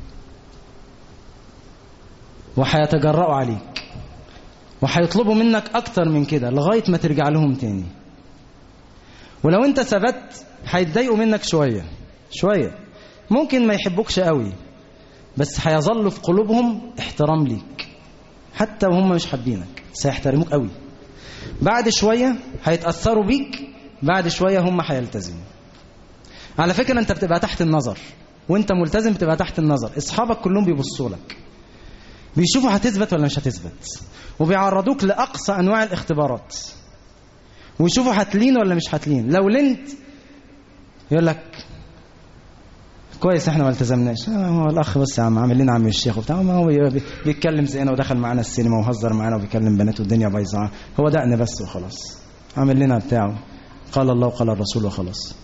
وهيتجرأوا عليك وهيطلبوا منك أكتر من كده لغاية ما ترجع لهم تاني ولو انت ثبت هيتضايقوا منك شوية شوية ممكن ما يحبوكش قوي بس هيظل في قلوبهم احترام ليك حتى وهم مش حابينك سيحترموك قوي بعد شوية هيتأثروا بيك بعد شوية هم هيلتزموا على فكرة انت بتبقى تحت النظر وانت ملتزم بتبقى تحت النظر اصحابك كلهم بيبصوا لك بيشوفوا هتثبت ولا مش هتثبت وبيعرضوك لأقصى أنواع الاختبارات ويشوفوا هتلين ولا مش هتلين لو لنت يقول لك كويس احنا ما التزمناش آه هو الاخ بس يا عم عامل لنا عم الشيخ وبتاع ما هو بي- بيتكلم زينا ودخل معانا السينما وهزر معانا وبيكلم بنات والدنيا بايظه هو دقن بس وخلاص عامل لنا بتاعه قال الله وقال الرسول وخلاص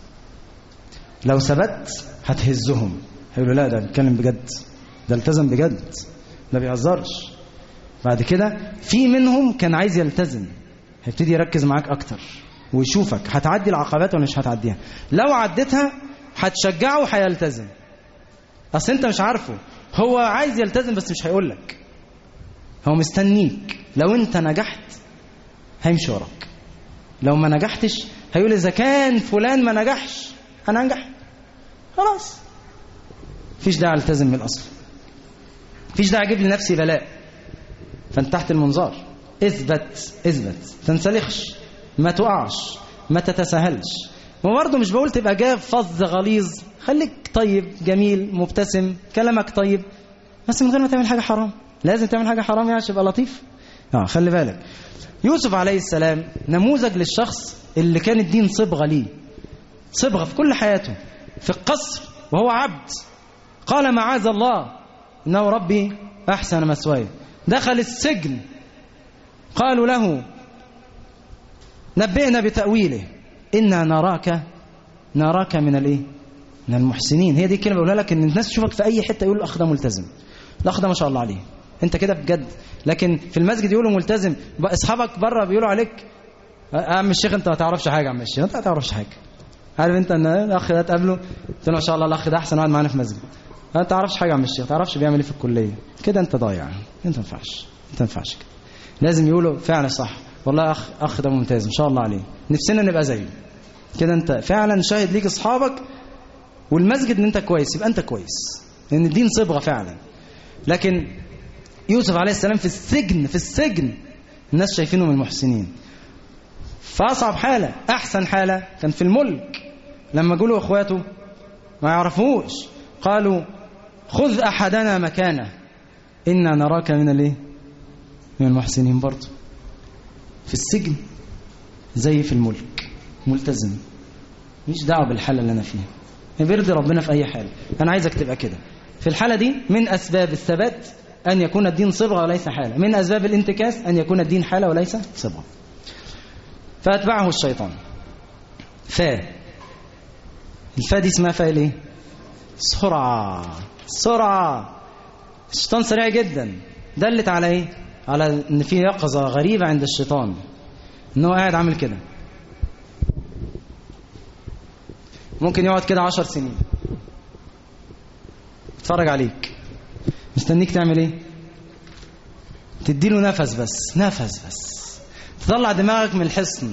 لو ثبت هتهزهم هيقولوا لا ده بيتكلم بجد ده التزم بجد ما بيهزرش بعد كده في منهم كان عايز يلتزم هيبتدي يركز معاك اكتر ويشوفك هتعدي العقبات ولا مش هتعديها لو عديتها هتشجعه وهيلتزم اصل انت مش عارفه هو عايز يلتزم بس مش هيقول لك هو مستنيك لو انت نجحت هيمشي وراك لو ما نجحتش هيقول اذا كان فلان ما نجحش انا انجح خلاص مفيش داعي التزم من الاصل مفيش داعي اجيب لنفسي بلاء فانت تحت المنظار اثبت اثبت تنسلخش ما تقعش ما تتساهلش وبرضه مش بقول تبقى جاف فظ غليظ خليك طيب جميل مبتسم كلامك طيب بس من غير ما تعمل حاجه حرام لازم تعمل حاجه حرام يعني عشان يبقى لطيف اه خلي بالك يوسف عليه السلام نموذج للشخص اللي كان الدين صبغه ليه صبغه في كل حياته في القصر وهو عبد قال معاذ الله انه ربي احسن مثواي دخل السجن قالوا له نبئنا بتأويله إنا نراك نراك من الايه من المحسنين هي دي الكلمه بقولها لك ان الناس تشوفك في اي حته يقول الاخ ده ملتزم الاخ ده ما شاء الله عليه انت كده بجد لكن في المسجد يقولوا ملتزم بقى اصحابك بره بيقولوا عليك يا عم الشيخ انت ما تعرفش حاجه يا عم الشيخ انت ما تعرفش حاجه عارف انت ان الاخ ده تقابله قلت له ما شاء الله الاخ ده احسن واحد معانا في مسجد ما تعرفش حاجه يا عم الشيخ ما تعرفش بيعمل ايه في الكليه كده انت ضايع انت ما ينفعش انت ما ينفعش كده لازم يقولوا فعلا صح والله اخ اخ ده ممتاز ما شاء الله عليه نفسنا نبقى زيه كده انت فعلا شاهد ليك اصحابك والمسجد ان انت كويس يبقى انت كويس لان الدين صبغه فعلا لكن يوسف عليه السلام في السجن في السجن الناس شايفينه من المحسنين فاصعب حاله احسن حاله كان في الملك لما جوا اخواته ما يعرفوش قالوا خذ احدنا مكانه انا نراك من الايه من المحسنين برضه في السجن زي في الملك ملتزم مش دعوه بالحاله اللي انا فيها بيرضي ربنا في اي حاله انا عايزك تبقى كده في الحاله دي من اسباب الثبات ان يكون الدين صبغه وليس حاله من اسباب الانتكاس ان يكون الدين حاله وليس صبغه فاتبعه الشيطان فا الفا دي اسمها فا الايه سرعه سرعه الشيطان سريع جدا دلت على ايه على ان في يقظه غريبه عند الشيطان ان هو قاعد عامل كده ممكن يقعد كده عشر سنين يتفرج عليك مستنيك تعمل ايه تديله نفس بس نفس بس تطلع دماغك من الحصن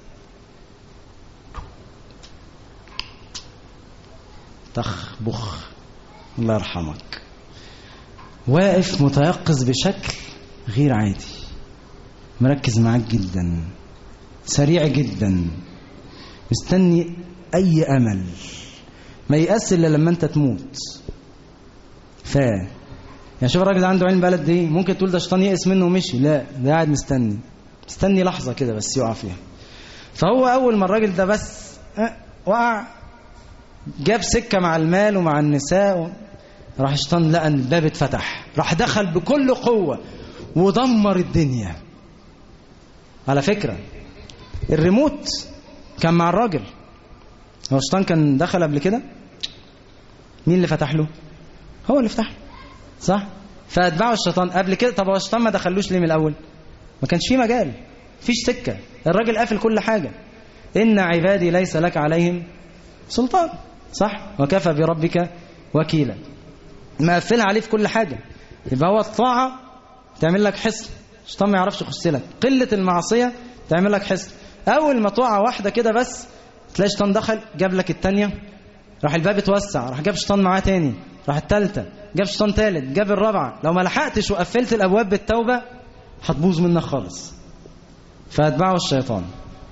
طخ بخ الله يرحمك واقف متيقظ بشكل غير عادي مركز معاك جدا سريع جدا مستني اي امل ما يأس الا لما انت تموت ف يعني شوف الراجل ده عنده علم بلد دي ممكن تقول ده شيطان يئس منه ومشي لا ده قاعد مستني مستني لحظه كده بس يقع فيها فهو اول ما الراجل ده بس أه وقع جاب سكه مع المال ومع النساء و... راح الشيطان لقى ان الباب اتفتح راح دخل بكل قوه ودمر الدنيا على فكره الريموت كان مع الراجل هو الشيطان كان دخل قبل كده مين اللي فتح له هو اللي فتح له صح فاتبعه الشيطان قبل كده طب هو الشيطان ما دخلوش ليه من الاول ما كانش فيه مجال فيش سكه الراجل قافل كل حاجه ان عبادي ليس لك عليهم سلطان صح وكفى بربك وكيلا مقفلها عليه في كل حاجة يبقى هو الطاعة تعمل لك حصن الشيطان ما يعرفش يخش لك قلة المعصية تعمل لك حصن أول ما تقع واحدة كده بس تلاقي الشيطان دخل جاب لك التانية راح الباب اتوسع راح جاب شيطان معاه تاني راح التالتة جاب شيطان تالت جاب الرابعة لو ما لحقتش وقفلت الأبواب بالتوبة هتبوظ منك خالص فأتبعه الشيطان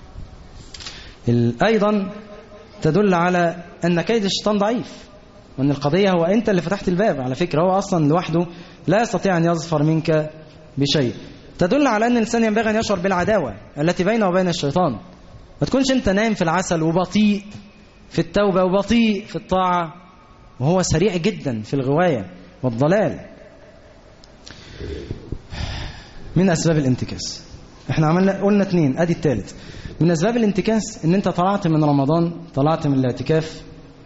أيضا تدل على أن كيد الشيطان ضعيف وأن القضية هو أنت اللي فتحت الباب على فكرة هو أصلا لوحده لا يستطيع أن يظفر منك بشيء تدل على أن الإنسان ينبغي أن يشعر بالعداوة التي بينه وبين الشيطان ما تكونش أنت نايم في العسل وبطيء في التوبة وبطيء في الطاعة وهو سريع جدا في الغواية والضلال من أسباب الانتكاس احنا عملنا قلنا اثنين ادي الثالث من اسباب الانتكاس ان انت طلعت من رمضان طلعت من الاعتكاف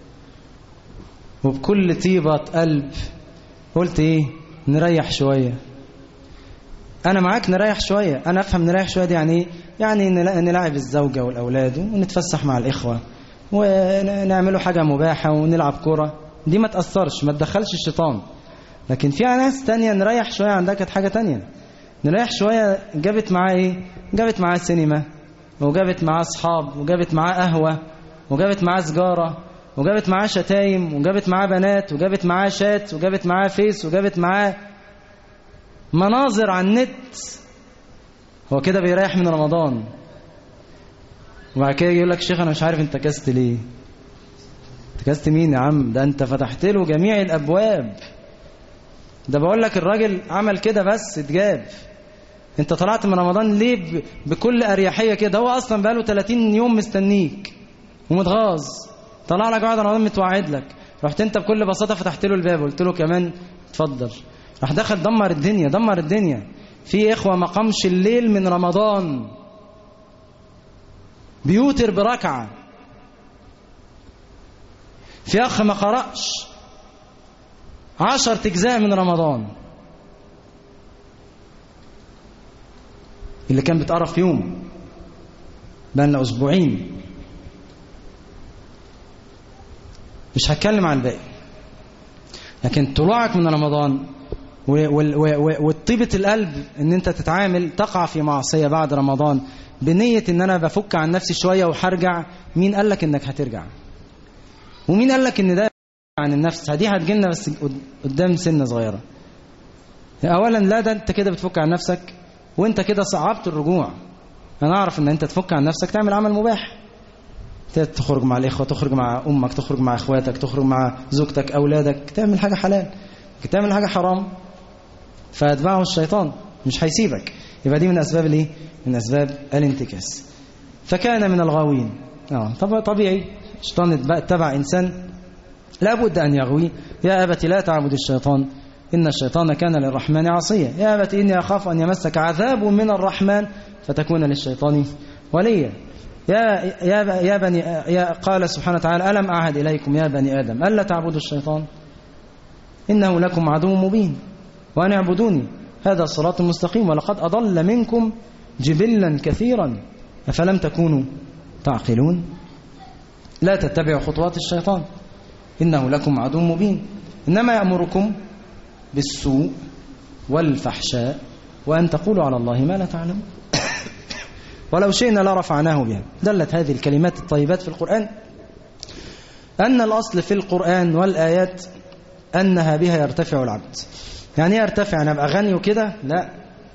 وبكل طيبة قلب قلت ايه نريح شوية انا معاك نريح شوية انا افهم نريح شوية دي يعني ايه يعني نلعب الزوجة والاولاد ونتفسح مع الاخوة ونعملوا حاجة مباحة ونلعب كرة دي ما تأثرش ما تدخلش الشيطان لكن في ناس تانية نريح شوية عندها كانت حاجة تانية نريح شوية جابت معاه ايه جابت معاه سينما وجابت معاه اصحاب وجابت معاه قهوة وجابت معاه سجارة وجابت معاه شتايم وجابت معاه بنات وجابت معاه شات وجابت معاه فيس وجابت معاه مناظر على النت هو كده بيريح من رمضان وبعد كده يقول لك شيخ انا مش عارف انت كست ليه انت مين يا عم ده انت فتحت له جميع الابواب ده بقول لك الراجل عمل كده بس اتجاب انت طلعت من رمضان ليه بكل اريحيه كده هو اصلا بقاله 30 يوم مستنيك ومتغاظ طلع لك بعد رمضان متوعد لك رحت انت بكل بساطه فتحت له الباب قلت له كمان اتفضل راح دخل دمر الدنيا دمر الدنيا في اخوه ما قامش الليل من رمضان بيوتر بركعه في اخ ما قرأش عشر اجزاء من رمضان اللي كان بيتقرا في يوم بقالنا اسبوعين مش هتكلم عن الباقي لكن طلوعك من رمضان وطيبة القلب ان انت تتعامل تقع في معصية بعد رمضان بنية ان انا بفك عن نفسي شوية وهرجع مين قال لك انك هترجع ومين قال لك ان ده عن النفس دي هتجيلنا بس قدام سنة صغيرة اولا لا ده انت كده بتفك عن نفسك وانت كده صعبت الرجوع انا اعرف ان انت تفك عن نفسك تعمل عمل مباح تخرج مع الاخوه تخرج مع امك تخرج مع اخواتك تخرج مع زوجتك اولادك تعمل حاجه حلال تعمل حاجه حرام فاتبعه الشيطان مش هيسيبك يبقى دي من اسباب الايه من اسباب الانتكاس فكان من الغاوين اه طب طبيعي الشيطان اتبع انسان لابد ان يغوي يا ابت لا تعبد الشيطان إن الشيطان كان للرحمن عصيا يا أبت إني أخاف أن يمسك عذاب من الرحمن فتكون للشيطان وليا يا يا يا بني يا قال سبحانه وتعالى ألم أعهد إليكم يا بني آدم ألا تعبدوا الشيطان إنه لكم عدو مبين وأن اعبدوني هذا الصراط المستقيم ولقد أضل منكم جبلا كثيرا أفلم تكونوا تعقلون لا تتبعوا خطوات الشيطان إنه لكم عدو مبين إنما يأمركم بالسوء والفحشاء وأن تقولوا على الله ما لا تعلمون ولو شئنا لرفعناه بها دلت هذه الكلمات الطيبات في القرآن أن الأصل في القرآن والآيات أنها بها يرتفع العبد يعني يرتفع أنا أبقى غني وكده لا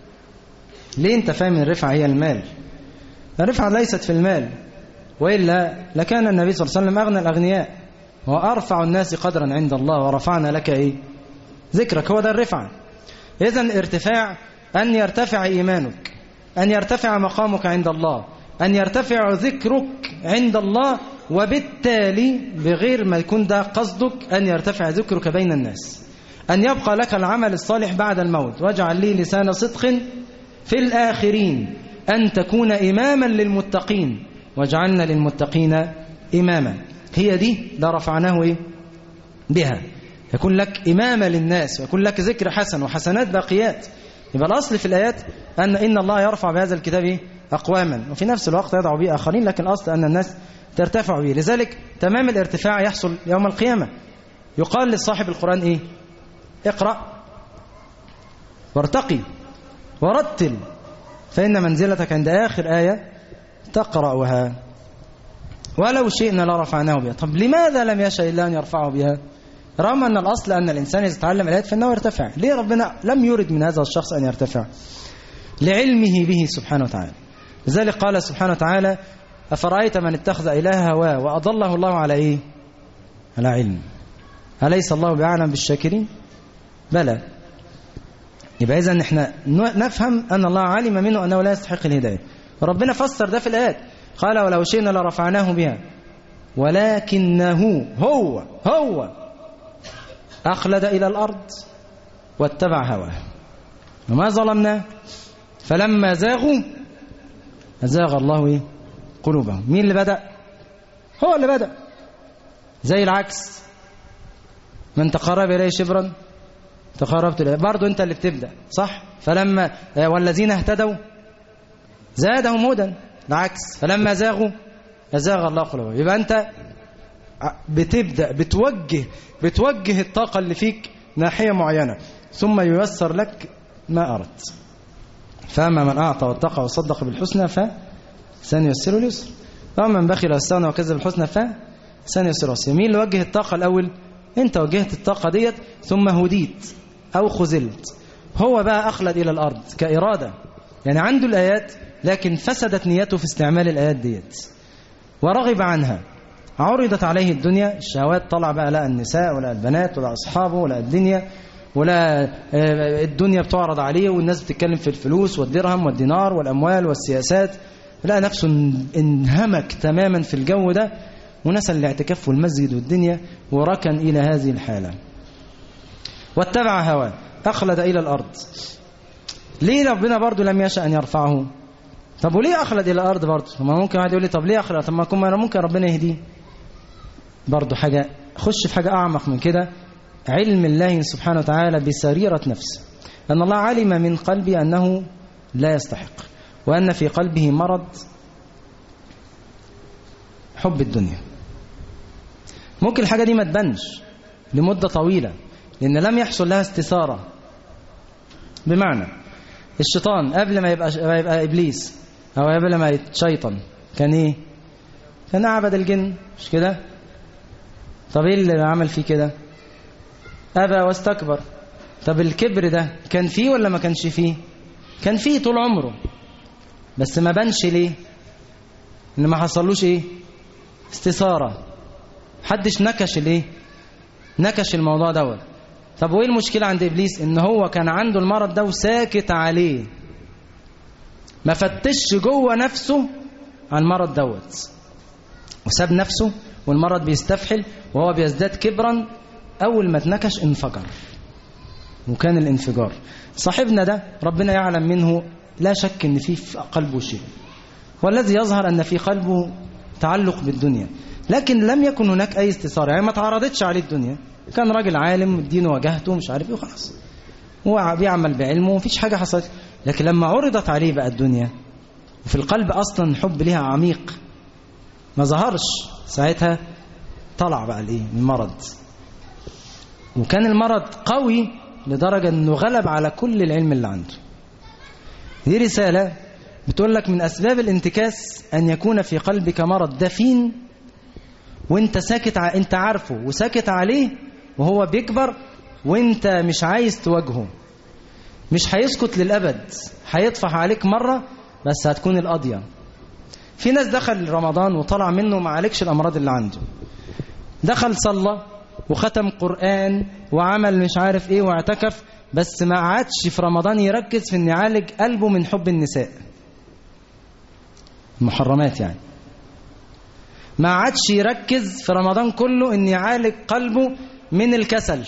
ليه أنت فاهم الرفعة هي المال الرفعة ليست في المال وإلا لكان النبي صلى الله عليه وسلم أغنى الأغنياء وأرفع الناس قدرا عند الله ورفعنا لك إيه ذكرك هو ده الرفعة إذا ارتفاع أن يرتفع إيمانك أن يرتفع مقامك عند الله أن يرتفع ذكرك عند الله وبالتالي بغير ما يكون ده قصدك أن يرتفع ذكرك بين الناس أن يبقى لك العمل الصالح بعد الموت واجعل لي لسان صدق في الآخرين أن تكون إماما للمتقين واجعلنا للمتقين إماما هي دي ده رفعناه إيه؟ بها يكون لك إمامة للناس ويكون لك ذكر حسن وحسنات باقيات يبقى الأصل في الآيات أن إن الله يرفع بهذا الكتاب أقواما وفي نفس الوقت يضع به آخرين لكن الأصل أن الناس ترتفع به لذلك تمام الارتفاع يحصل يوم القيامة يقال لصاحب القرآن إيه اقرأ وارتقي ورتل فإن منزلتك عند آخر آية تقرأها ولو شئنا لرفعناه بها طب لماذا لم يشاء الله أن يرفعه بها رغم أن الأصل أن الإنسان إذا تعلم الآيات فإنه يرتفع ليه ربنا لم يرد من هذا الشخص أن يرتفع لعلمه به سبحانه وتعالى لذلك قال سبحانه وتعالى أفرأيت من اتخذ إله هواه وأضله الله على إيه على علم أليس الله بأعلم بالشاكرين بلى يبقى إذا احنا نفهم أن الله علم منه أنه لا يستحق الهداية وربنا فسر ده في الآيات قال ولو شئنا لرفعناه بها ولكنه هو هو أخلد إلى الأرض واتبع هواه وما ظلمناه فلما زاغوا أزاغ الله إيه؟ قلوبهم مين اللي بدأ هو اللي بدأ زي العكس من تقرب إليه شبرا تقربت إليه برضه أنت اللي بتبدأ صح فلما والذين اهتدوا زادهم هدى العكس فلما زاغوا أزاغ الله قلوبهم يبقى أنت بتبدأ بتوجه بتوجه الطاقة اللي فيك ناحية معينة ثم ييسر لك ما أردت فأما من أعطى واتقى وصدق بالحسنى فسنيسره اليسر وأما من بخل واستغنى وكذب بالحسنى فسنيسره اليسر مين اللي وجه الطاقة الأول أنت وجهت الطاقة ديت ثم هديت أو خذلت هو بقى أخلد إلى الأرض كإرادة يعني عنده الآيات لكن فسدت نيته في استعمال الآيات ديت ورغب عنها عرضت عليه الدنيا الشهوات طلع بقى لا النساء ولا البنات ولا أصحابه ولا الدنيا ولا الدنيا بتعرض عليه والناس بتتكلم في الفلوس والدرهم والدينار والأموال والسياسات لا نفسه انهمك تماما في الجو ده ونسى الاعتكاف والمسجد والدنيا وركن إلى هذه الحالة واتبع هواه أخلد إلى الأرض ليه ربنا برضو لم يشأ أن يرفعه طب وليه أخلد إلى الأرض برضو ما ممكن واحد يقول لي طب ليه أخلد طب ما ممكن ربنا يهديه برضو حاجة خش في حاجة أعمق من كده علم الله سبحانه وتعالى بسريرة نفسه أن الله علم من قلبي أنه لا يستحق وأن في قلبه مرض حب الدنيا ممكن الحاجة دي ما تبانش لمدة طويلة لأن لم يحصل لها استثارة بمعنى الشيطان قبل ما يبقى, ما يبقى إبليس أو قبل ما يتشيطن كان إيه كان عبد الجن مش كده طب إيه اللي عمل فيه كده أبى واستكبر طب الكبر ده كان فيه ولا ما كانش فيه كان فيه طول عمره بس ما بانش ليه ان ما حصلوش ايه استثارة حدش نكش الايه نكش الموضوع دوت طب وايه المشكلة عند ابليس ان هو كان عنده المرض ده وساكت عليه ما فتش جوه نفسه عن المرض دوت وساب نفسه والمرض بيستفحل وهو بيزداد كبرا أول ما اتنكش انفجر وكان الانفجار صاحبنا ده ربنا يعلم منه لا شك ان فيه في قلبه شيء والذي يظهر أن في قلبه تعلق بالدنيا لكن لم يكن هناك أي استثارة يعني ما تعرضتش عليه الدنيا كان راجل عالم الدين واجهته مش عارف ايه وخلاص هو بيعمل بعلمه ومفيش حاجة حصلت لكن لما عرضت عليه بقى الدنيا وفي القلب أصلا حب لها عميق ما ظهرش ساعتها طلع بقى الايه المرض وكان المرض قوي لدرجة أنه غلب على كل العلم اللي عنده دي رسالة بتقول لك من أسباب الانتكاس أن يكون في قلبك مرض دفين وانت ساكت ع... انت عارفه وساكت عليه وهو بيكبر وانت مش عايز تواجهه مش هيسكت للأبد هيطفح عليك مرة بس هتكون القضية في ناس دخل رمضان وطلع منه ما عليكش الأمراض اللي عنده دخل صلى وختم قرآن وعمل مش عارف ايه واعتكف بس ما عادش في رمضان يركز في ان يعالج قلبه من حب النساء المحرمات يعني ما عادش يركز في رمضان كله ان يعالج قلبه من الكسل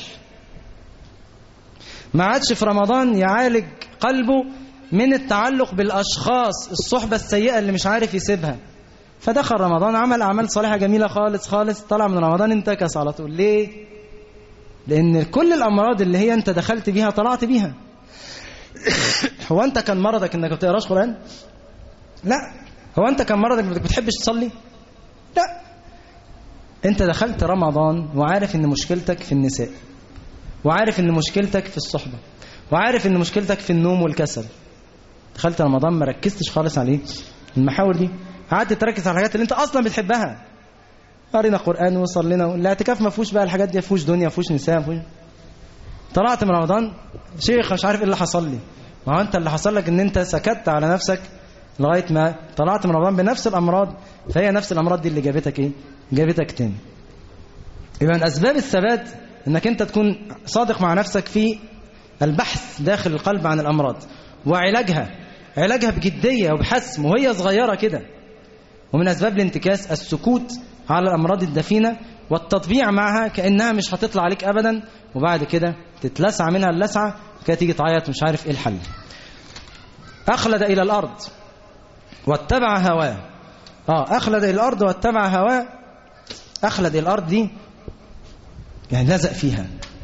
ما عادش في رمضان يعالج قلبه من التعلق بالاشخاص الصحبة السيئة اللي مش عارف يسيبها فدخل رمضان عمل أعمال صالحة جميلة خالص خالص طلع من رمضان انتكس على طول ليه؟ لأن كل الأمراض اللي هي أنت دخلت بيها طلعت بيها هو أنت كان مرضك أنك ما بتقراش قرآن؟ لا هو أنت كان مرضك أنك ما بتحبش تصلي؟ لا انت دخلت رمضان وعارف ان مشكلتك في النساء وعارف ان مشكلتك في الصحبة وعارف ان مشكلتك في النوم والكسل دخلت رمضان ما ركزتش خالص عليه المحاور دي قعدت تركز على الحاجات اللي انت اصلا بتحبها قرينا قران وصلينا الاعتكاف ما فيهوش بقى الحاجات دي ما فيهوش دنيا ما فيهوش نساء ما فيهوش طلعت من رمضان شيخ مش عارف ايه اللي حصل لي ما هو انت اللي حصل لك ان انت سكت على نفسك لغايه ما طلعت من رمضان بنفس الامراض فهي نفس الامراض دي اللي جابتك ايه جابتك تاني يبقى من اسباب الثبات انك انت تكون صادق مع نفسك في البحث داخل القلب عن الامراض وعلاجها علاجها بجديه وبحسم وهي صغيره كده ومن اسباب الانتكاس السكوت على الامراض الدفينه والتطبيع معها كانها مش هتطلع عليك ابدا وبعد كده تتلسع منها اللسعه كده تيجي تعيط مش عارف ايه الحل اخلد الى الارض واتبع هواه اه اخلد الى الارض واتبع هواه اخلد الى الارض دي يعني لزق فيها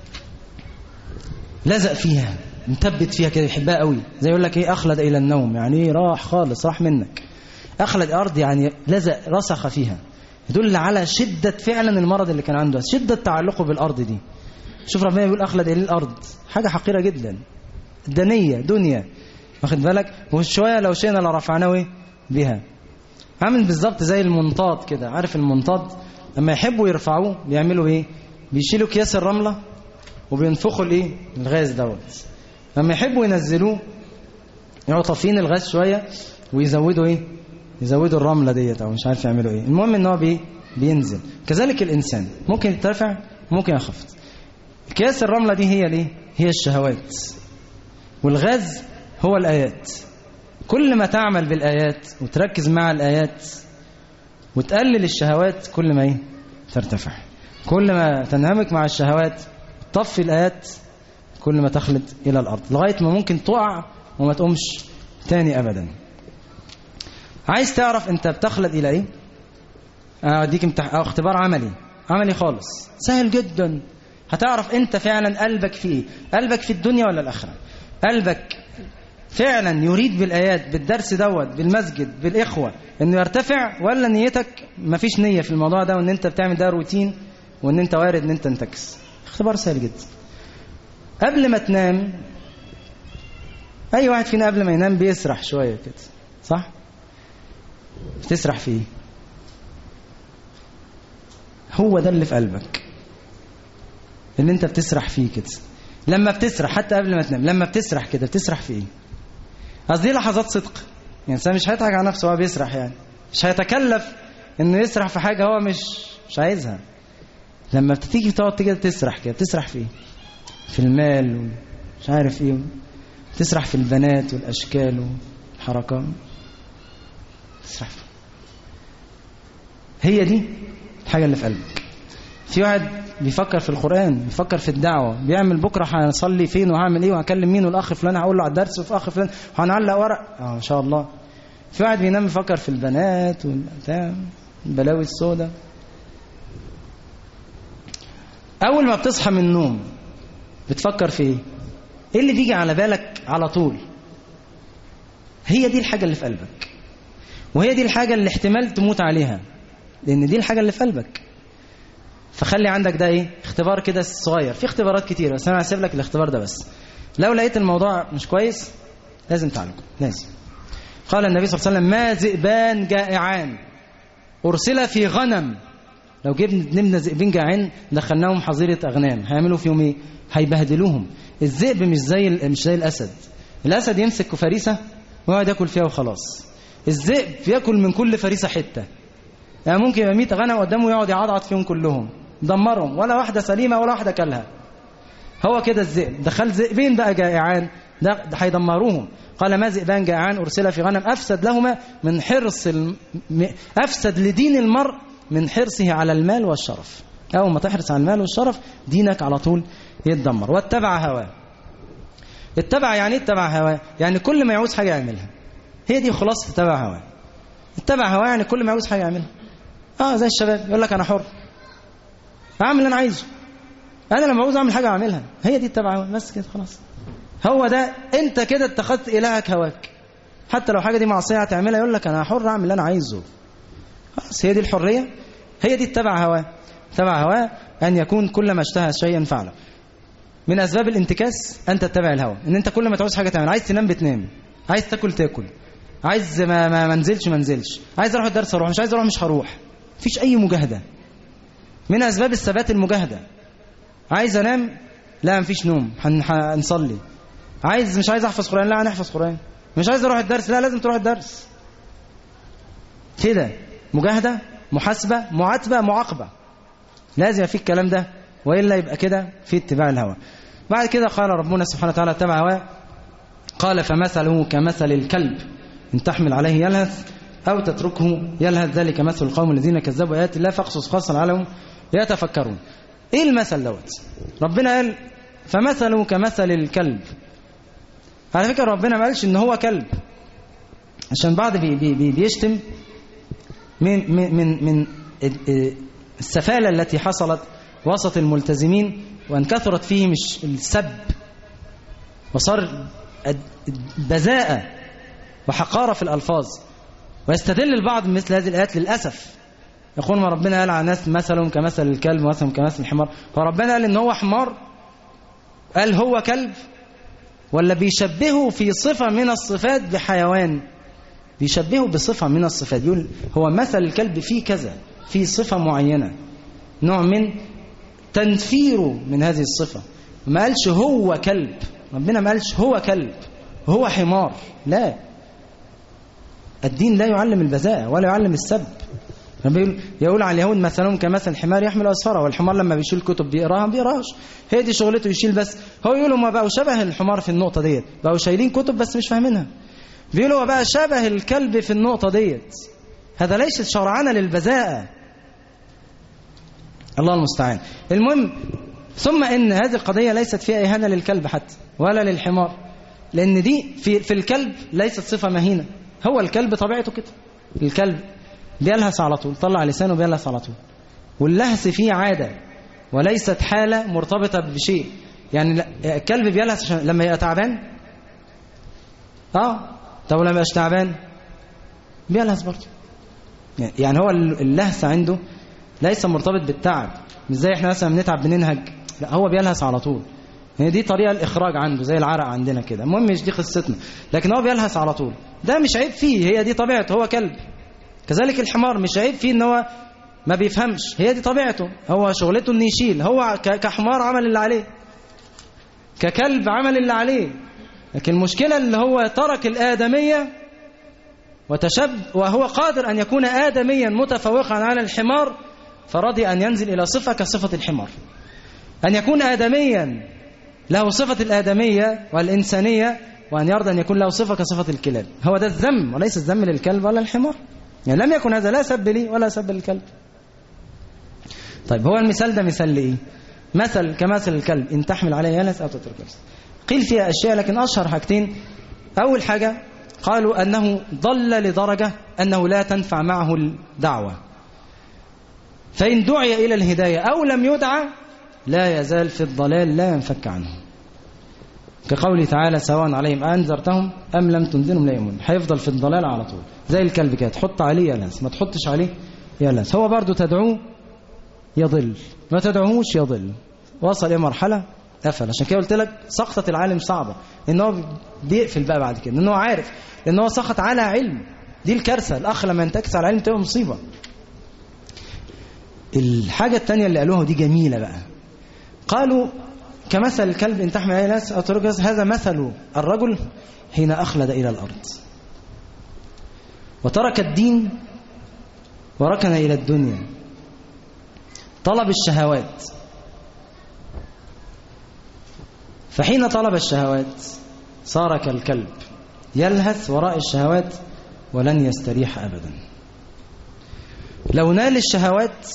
لزق فيها مثبت فيها كده يحبها قوي زي يقول لك ايه اخلد الى النوم يعني ايه راح خالص راح منك اخلد الارض يعني لزق رسخ فيها يدل على شدة فعلا المرض اللي كان عنده شدة تعلقه بالأرض دي شوف ربنا يقول أخلد إلى الأرض حاجة حقيرة جدا دنية دنيا واخد بالك وشوية لو شئنا لرفعناه إيه؟ بها عامل بالظبط زي المنطاد كده عارف المنطاد لما يحبوا يرفعوه بيعملوا ايه بيشيلوا اكياس الرمله وبينفخوا الايه الغاز دوت لما يحبوا ينزلوه يقعدوا طافين الغاز شويه ويزودوا ايه يزودوا الرمله ديت او مش عارف يعملوا ايه المهم ان هو بي بينزل كذلك الانسان ممكن يترفع ممكن يخفض اكياس الرمله دي هي الايه هي الشهوات والغاز هو الايات كل ما تعمل بالآيات وتركز مع الآيات وتقلل الشهوات كل ما ايه ترتفع كل ما تنهمك مع الشهوات تطفي الآيات كل ما تخلد إلى الأرض لغاية ما ممكن تقع وما تقومش تاني أبدا عايز تعرف أنت بتخلد إلى إيه أديك امتح... أو اختبار عملي عملي خالص سهل جدا هتعرف أنت فعلا قلبك في إيه قلبك في الدنيا ولا الآخرة قلبك فعلا يريد بالآيات بالدرس دوت بالمسجد بالإخوة إنه يرتفع ولا نيتك مفيش نية في الموضوع ده وإن أنت بتعمل ده روتين وإن أنت وارد إن أنت تنتكس اختبار سهل جدا قبل ما تنام أي واحد فينا قبل ما ينام بيسرح شوية كده صح؟ بتسرح فيه هو ده اللي في قلبك اللي انت بتسرح فيه كده لما بتسرح حتى قبل ما تنام لما بتسرح كده بتسرح في ايه قصدي لحظات صدق يعني الانسان مش هيضحك على نفسه وهو بيسرح يعني مش هيتكلف انه يسرح في حاجه هو مش مش عايزها لما بتيجي تقعد كده تسرح كده بتسرح في ايه في المال ومش عارف ايه تسرح في البنات والاشكال والحركات تسرح في هي دي الحاجه اللي في قلبك في واحد بيفكر في القرآن بيفكر في الدعوة بيعمل بكرة هنصلي فين وهعمل ايه وهكلم مين والاخ فلان هقول له على الدرس وفي اخ فلان وهنعلق ورق اه ان شاء الله في واحد بينام يفكر في البنات والبتاع البلاوي السوداء اول ما بتصحى من النوم بتفكر في ايه ايه اللي بيجي على بالك على طول هي دي الحاجة اللي في قلبك وهي دي الحاجة اللي احتمال تموت عليها لان دي الحاجة اللي في قلبك فخلي عندك ده ايه اختبار كده صغير في اختبارات كتير بس انا هسيب لك الاختبار ده بس لو لقيت الموضوع مش كويس لازم تعالجه لازم قال النبي صلى الله عليه وسلم ما ذئبان جائعان ارسل في غنم لو جبنا نمنا ذئبين جائعين دخلناهم حظيره اغنام هيعملوا فيهم ايه هيبهدلوهم الذئب مش زي مش زي الاسد الاسد يمسك فريسه ويقعد ياكل فيها وخلاص الذئب ياكل من كل فريسه حته يعني ممكن يبقى 100 غنم قدامه يقعد يعضعض فيهم كلهم دمرهم ولا واحدة سليمة ولا واحدة كلها هو كده الذئب دخل ذئبين بقى جائعان ده هيدمروهم قال ما ذئبان جائعان أرسل في غنم أفسد لهما من حرص الم... أفسد لدين المرء من حرصه على المال والشرف أول ما تحرص على المال والشرف دينك على طول يتدمر واتبع هواه اتبع يعني اتبع هواه يعني كل ما يعوز حاجة يعملها هي دي خلاصة اتبع هواه اتبع هواه يعني كل ما يعوز حاجة يعملها اه زي الشباب يقول لك انا حر اعمل اللي انا عايزه انا لما عاوز اعمل حاجه اعملها هي دي التبع بس كده خلاص هو ده انت كده اتخذت الهك هواك حتى لو حاجه دي معصيه هتعملها يقول لك انا حر اعمل اللي انا عايزه خلاص هي دي الحريه هي دي اتبع هواه تبع هواه أن يكون كل ما اشتهى شيئا فعله من أسباب الانتكاس أن تتبع الهوى إن أنت كل ما تعوز حاجة تعمل عايز تنام بتنام عايز تاكل تاكل عايز ما ما منزلش منزلش عايز اروح الدرس اروح مش عايز اروح مش هروح مفيش اي مجاهده من اسباب الثبات المجاهده عايز انام لا مفيش نوم هنصلي عايز مش عايز احفظ قران لا هنحفظ قران مش عايز اروح الدرس لا لازم تروح الدرس كده مجاهده محاسبه معاتبه معاقبه لازم يبقى في الكلام ده والا يبقى كده في اتباع الهوى بعد كده قال ربنا سبحانه وتعالى اتبع هواه قال فمثله كمثل الكلب إن تحمل عليه يلهث أو تتركه يلهث ذلك مثل القوم الذين كذبوا آيات الله فاقصص قصا عليهم يتفكرون إيه المثل دوت ربنا قال فمثله كمثل الكلب على فكرة ربنا ما قالش إن هو كلب عشان بعض بي بي بيشتم من من من, من السفالة التي حصلت وسط الملتزمين وان كثرت فيهم السب وصار بذاءة وحقارة في الألفاظ ويستدل البعض بمثل هذه الآيات للأسف يقول ما ربنا قال على ناس مثلهم كمثل الكلب ومثلهم كمثل الحمار فربنا قال إن هو حمار قال هو كلب ولا بيشبهه في صفة من الصفات بحيوان بيشبهه بصفة من الصفات بيقول هو مثل الكلب فيه كذا في صفة معينة نوع من تنفيره من هذه الصفة ما قالش هو كلب ربنا ما قالش هو كلب هو حمار لا الدين لا يعلم البذاءة ولا يعلم السب يقول, يقول على اليهود مثلهم كمثل الحمار يحمل أسفاره والحمار لما بيشيل كتب بيقراها ما بيقراهاش هي دي شغلته يشيل بس هو يقول ما بقوا شبه الحمار في النقطة ديت بقوا شايلين كتب بس مش فاهمينها بيقولوا هو بقى شبه الكلب في النقطة ديت هذا ليس شرعنا للبذاءة الله المستعان المهم ثم ان هذه القضية ليست فيها إهانة للكلب حتى ولا للحمار لأن دي في, في الكلب ليست صفة مهينة هو الكلب طبيعته كده الكلب بيلهث على طول طلع لسانه بيلهث على طول واللهث فيه عادة وليست حالة مرتبطة بشيء يعني الكلب بيلهث عشان لما يبقى تعبان اه طب لما يبقاش تعبان بيلهث برضه يعني هو اللهث عنده ليس مرتبط بالتعب مش زي احنا مثلا بنتعب بننهج لا هو بيلهث على طول هي دي طريقة الإخراج عنده زي العرق عندنا كده المهم مش دي قصتنا لكن هو بيلهث على طول ده مش عيب فيه هي دي طبيعته هو كلب كذلك الحمار مش عيب فيه ان هو ما بيفهمش هي دي طبيعته هو شغلته ان يشيل هو كحمار عمل اللي عليه ككلب عمل اللي عليه لكن المشكلة اللي هو ترك الآدمية وتشب وهو قادر أن يكون آدميا متفوقا على الحمار فرضي أن ينزل إلى صفة كصفة الحمار أن يكون آدميا له صفة الآدمية والإنسانية وأن يرضى أن يكون له صفة كصفة الكلاب هو ده الذم وليس الذم للكلب ولا الحمار يعني لم يكن هذا لا سب لي ولا سب للكلب طيب هو المثال ده مثال لإيه مثل كمثل الكلب إن تحمل عليه يلس أو تترك يلس قيل فيها أشياء لكن أشهر حاجتين أول حاجة قالوا أنه ضل لدرجة أنه لا تنفع معه الدعوة فإن دعي إلى الهداية أو لم يدعى لا يزال في الضلال لا ينفك عنه كقوله تعالى سواء عليهم أنذرتهم أم لم تنذرهم لا يؤمنون هيفضل في الضلال على طول زي الكلب كده تحط عليه يلهث ما تحطش عليه يلهث هو برضه تدعوه يضل ما تدعوهوش يضل وصل إلى مرحلة قفل عشان كده قلت لك سقطة العالم صعبة لأن هو بيقفل بقى بعد كده لأن هو عارف لأن هو سقط على علم دي الكارثة الأخ لما ينتكس على علم تبقى مصيبة الحاجة الثانية اللي قالوها دي جميلة بقى قالوا كمثل الكلب إن تحمل عليه ناس أو تركز هذا مثل الرجل حين أخلد إلى الأرض وترك الدين وركن إلى الدنيا طلب الشهوات فحين طلب الشهوات صار كالكلب يلهث وراء الشهوات ولن يستريح أبدا لو نال الشهوات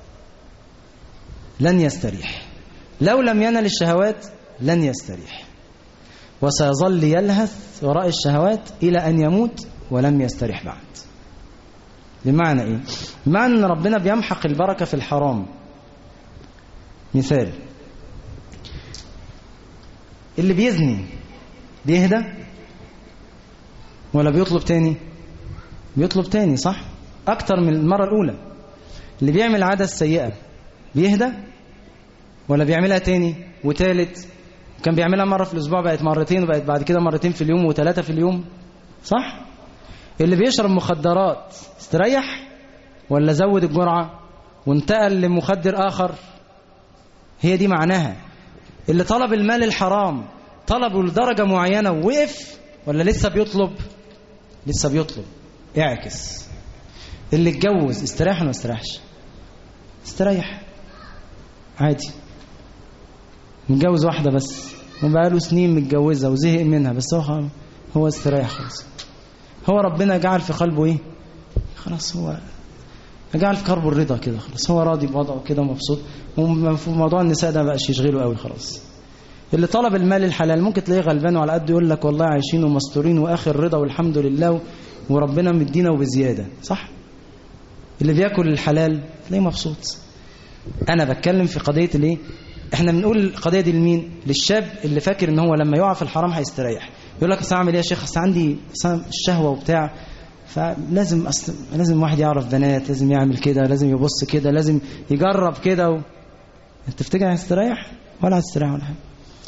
لن يستريح لو لم ينل الشهوات لن يستريح وسيظل يلهث وراء الشهوات إلى أن يموت ولم يستريح بعد بمعنى إيه؟ بمعنى أن ربنا بيمحق البركة في الحرام مثال اللي بيزني بيهدى ولا بيطلب تاني بيطلب تاني صح أكتر من المرة الأولى اللي بيعمل عادة السيئة بيهدى ولا بيعملها تاني وتالت كان بيعملها مرة في الأسبوع بقت مرتين وبقت بعد كده مرتين في اليوم وثلاثة في اليوم صح؟ اللي بيشرب مخدرات استريح ولا زود الجرعة وانتقل لمخدر آخر هي دي معناها اللي طلب المال الحرام طلبه لدرجة معينة ووقف ولا لسه بيطلب لسه بيطلب اعكس اللي اتجوز استريح ولا ما استريحش استريح عادي متجوز واحدة بس وبقاله سنين متجوزة وزهق منها بس هو هو استريح خلاص هو ربنا جعل في قلبه ايه خلاص هو جعل في قلبه الرضا كده خلاص هو راضي بوضعه كده مبسوط وموضوع النساء ده بقاش يشغله قوي خلاص اللي طلب المال الحلال ممكن تلاقيه غلبان وعلى قد يقول لك والله عايشين ومستورين واخر رضا والحمد لله وربنا مدينا وبزياده صح اللي بياكل الحلال تلاقيه مبسوط انا بتكلم في قضيه الايه احنا بنقول القضيه دي لمين للشاب اللي فاكر ان هو لما يقع في الحرام هيستريح يقول لك اصل اعمل ايه يا شيخ اصل عندي الشهوه وبتاع فلازم أصل لازم واحد يعرف بنات لازم يعمل كده لازم يبص كده لازم يجرب كده و... تفتكر هتستريح ولا هتستريح ولا حاجه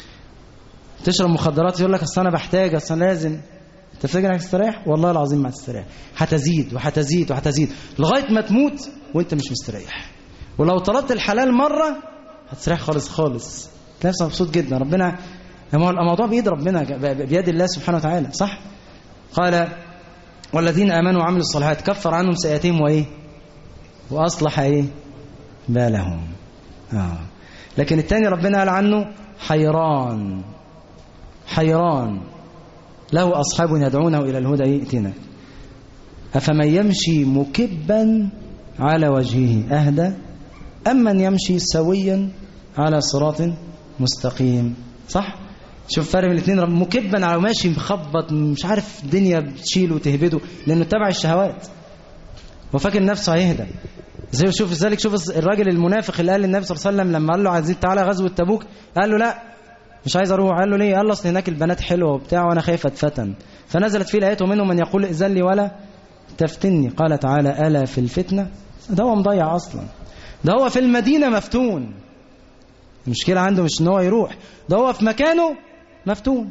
تشرب مخدرات يقول لك اصل انا بحتاج اصل انا لازم تفتكر انك تستريح والله العظيم ما هتستريح هتزيد وهتزيد وهتزيد لغايه ما تموت وانت مش مستريح ولو طلبت الحلال مره هتستريح خالص خالص تلاقي نفسك مبسوط جدا ربنا الموضوع بيد ربنا بيد الله سبحانه وتعالى صح قال والذين امنوا وعملوا الصالحات كفر عنهم سيئاتهم وايه واصلح ايه بالهم اه لكن الثاني ربنا قال عنه حيران حيران له أصحاب يدعونه إلى الهدى ائتنا أفمن يمشي مكبا على وجهه أهدى أم من يمشي سويا على صراط مستقيم صح شوف فرق بين الاثنين مكبا على ماشي مخبط مش عارف الدنيا بتشيله وتهبده لانه تبع الشهوات وفاكر نفسه هيهدى زي شوف ذلك شوف الراجل المنافق اللي قال للنبي صلى الله عليه وسلم لما قال له عايزين تعالى غزوه تبوك قال له لا مش عايز اروح قال له ليه قال له اصل هناك البنات حلوه وبتاع وانا خايف اتفتن فنزلت فيه الايات ومنهم من يقول ائذن لي ولا تفتني قال تعالى الا في الفتنه ده هو مضيع اصلا ده هو في المدينه مفتون المشكله عنده مش ان هو يروح ده هو في مكانه مفتون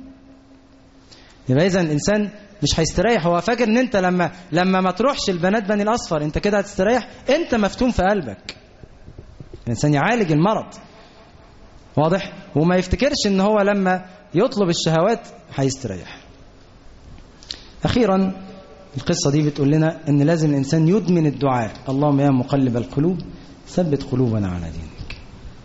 يبقى اذا الانسان مش هيستريح هو فاكر ان انت لما لما ما تروحش البنات بني الاصفر انت كده هتستريح انت مفتون في قلبك الانسان يعالج المرض واضح وما يفتكرش ان هو لما يطلب الشهوات هيستريح اخيرا القصة دي بتقول لنا ان لازم الانسان يدمن الدعاء اللهم يا مقلب القلوب ثبت قلوبنا على دينك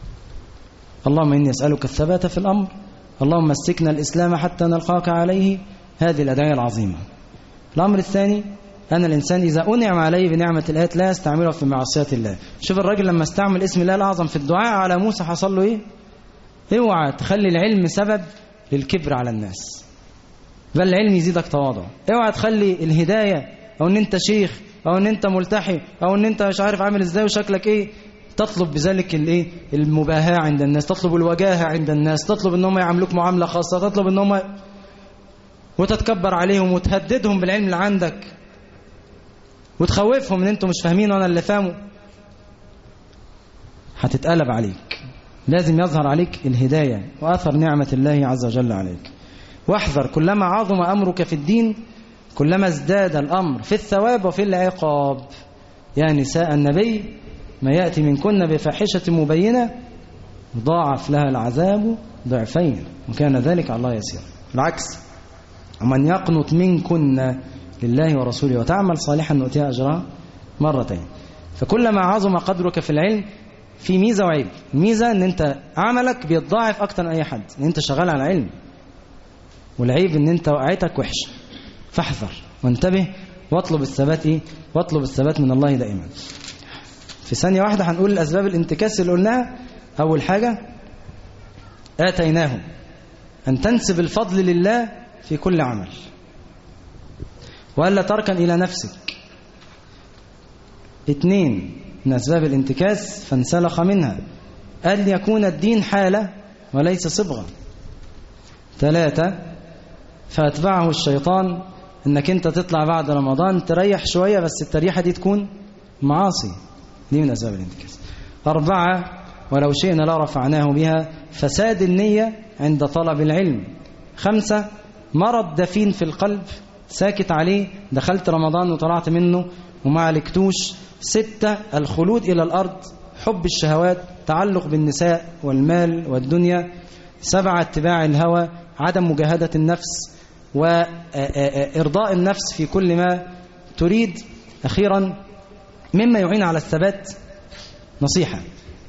اللهم اني اسالك الثبات في الامر اللهم مسكنا الاسلام حتى نلقاك عليه هذه الادعيه العظيمه الامر الثاني أن الإنسان إذا أنعم عليه بنعمة الآيات لا يستعملها في معصية الله شوف الراجل لما استعمل اسم الله الأعظم في الدعاء على موسى حصل له إيه اوعى تخلي العلم سبب للكبر على الناس بل العلم يزيدك تواضع اوعى تخلي الهداية او ان انت شيخ او ان انت ملتحي او ان انت مش عارف عامل ازاي وشكلك ايه تطلب بذلك الايه المباهاة عند الناس تطلب الوجاهة عند الناس تطلب ان هم يعاملوك معاملة خاصة تطلب ان هم وتتكبر عليهم وتهددهم بالعلم اللي عندك وتخوفهم ان انتوا مش فاهمين وانا اللي فاهمه هتتقلب عليك لازم يظهر عليك الهداية وأثر نعمة الله عز وجل عليك واحذر كلما عظم أمرك في الدين كلما ازداد الأمر في الثواب وفي العقاب يا نساء النبي ما يأتي منكن بفاحشة مبينة ضاعف لها العذاب ضعفين وكان ذلك على الله يسير بالعكس ومن يقنط منكن لله ورسوله وتعمل صالحا نؤتيها أجرها مرتين فكلما عظم قدرك في العلم في ميزة وعيب الميزة ان انت عملك بيتضاعف اكتر من اي حد ان انت شغال على علم والعيب ان انت وقعتك وحشة فاحذر وانتبه واطلب الثبات ايه واطلب الثبات من الله دائما في ثانية واحدة هنقول الاسباب الانتكاس اللي قلناها اول حاجة اتيناه ان تنسب الفضل لله في كل عمل وألا تركن إلى نفسك اثنين من أسباب الانتكاس فانسلخ منها أن يكون الدين حالة وليس صبغة ثلاثة فأتبعه الشيطان أنك أنت تطلع بعد رمضان تريح شوية بس التريحة دي تكون معاصي دي من أسباب الانتكاس أربعة ولو شئنا لرفعناه بها فساد النية عند طلب العلم خمسة مرض دفين في القلب ساكت عليه دخلت رمضان وطلعت منه وما عالجتوش ستة الخلود إلى الأرض حب الشهوات تعلق بالنساء والمال والدنيا سبعة اتباع الهوى عدم مجاهدة النفس وإرضاء النفس في كل ما تريد أخيرا مما يعين على الثبات نصيحة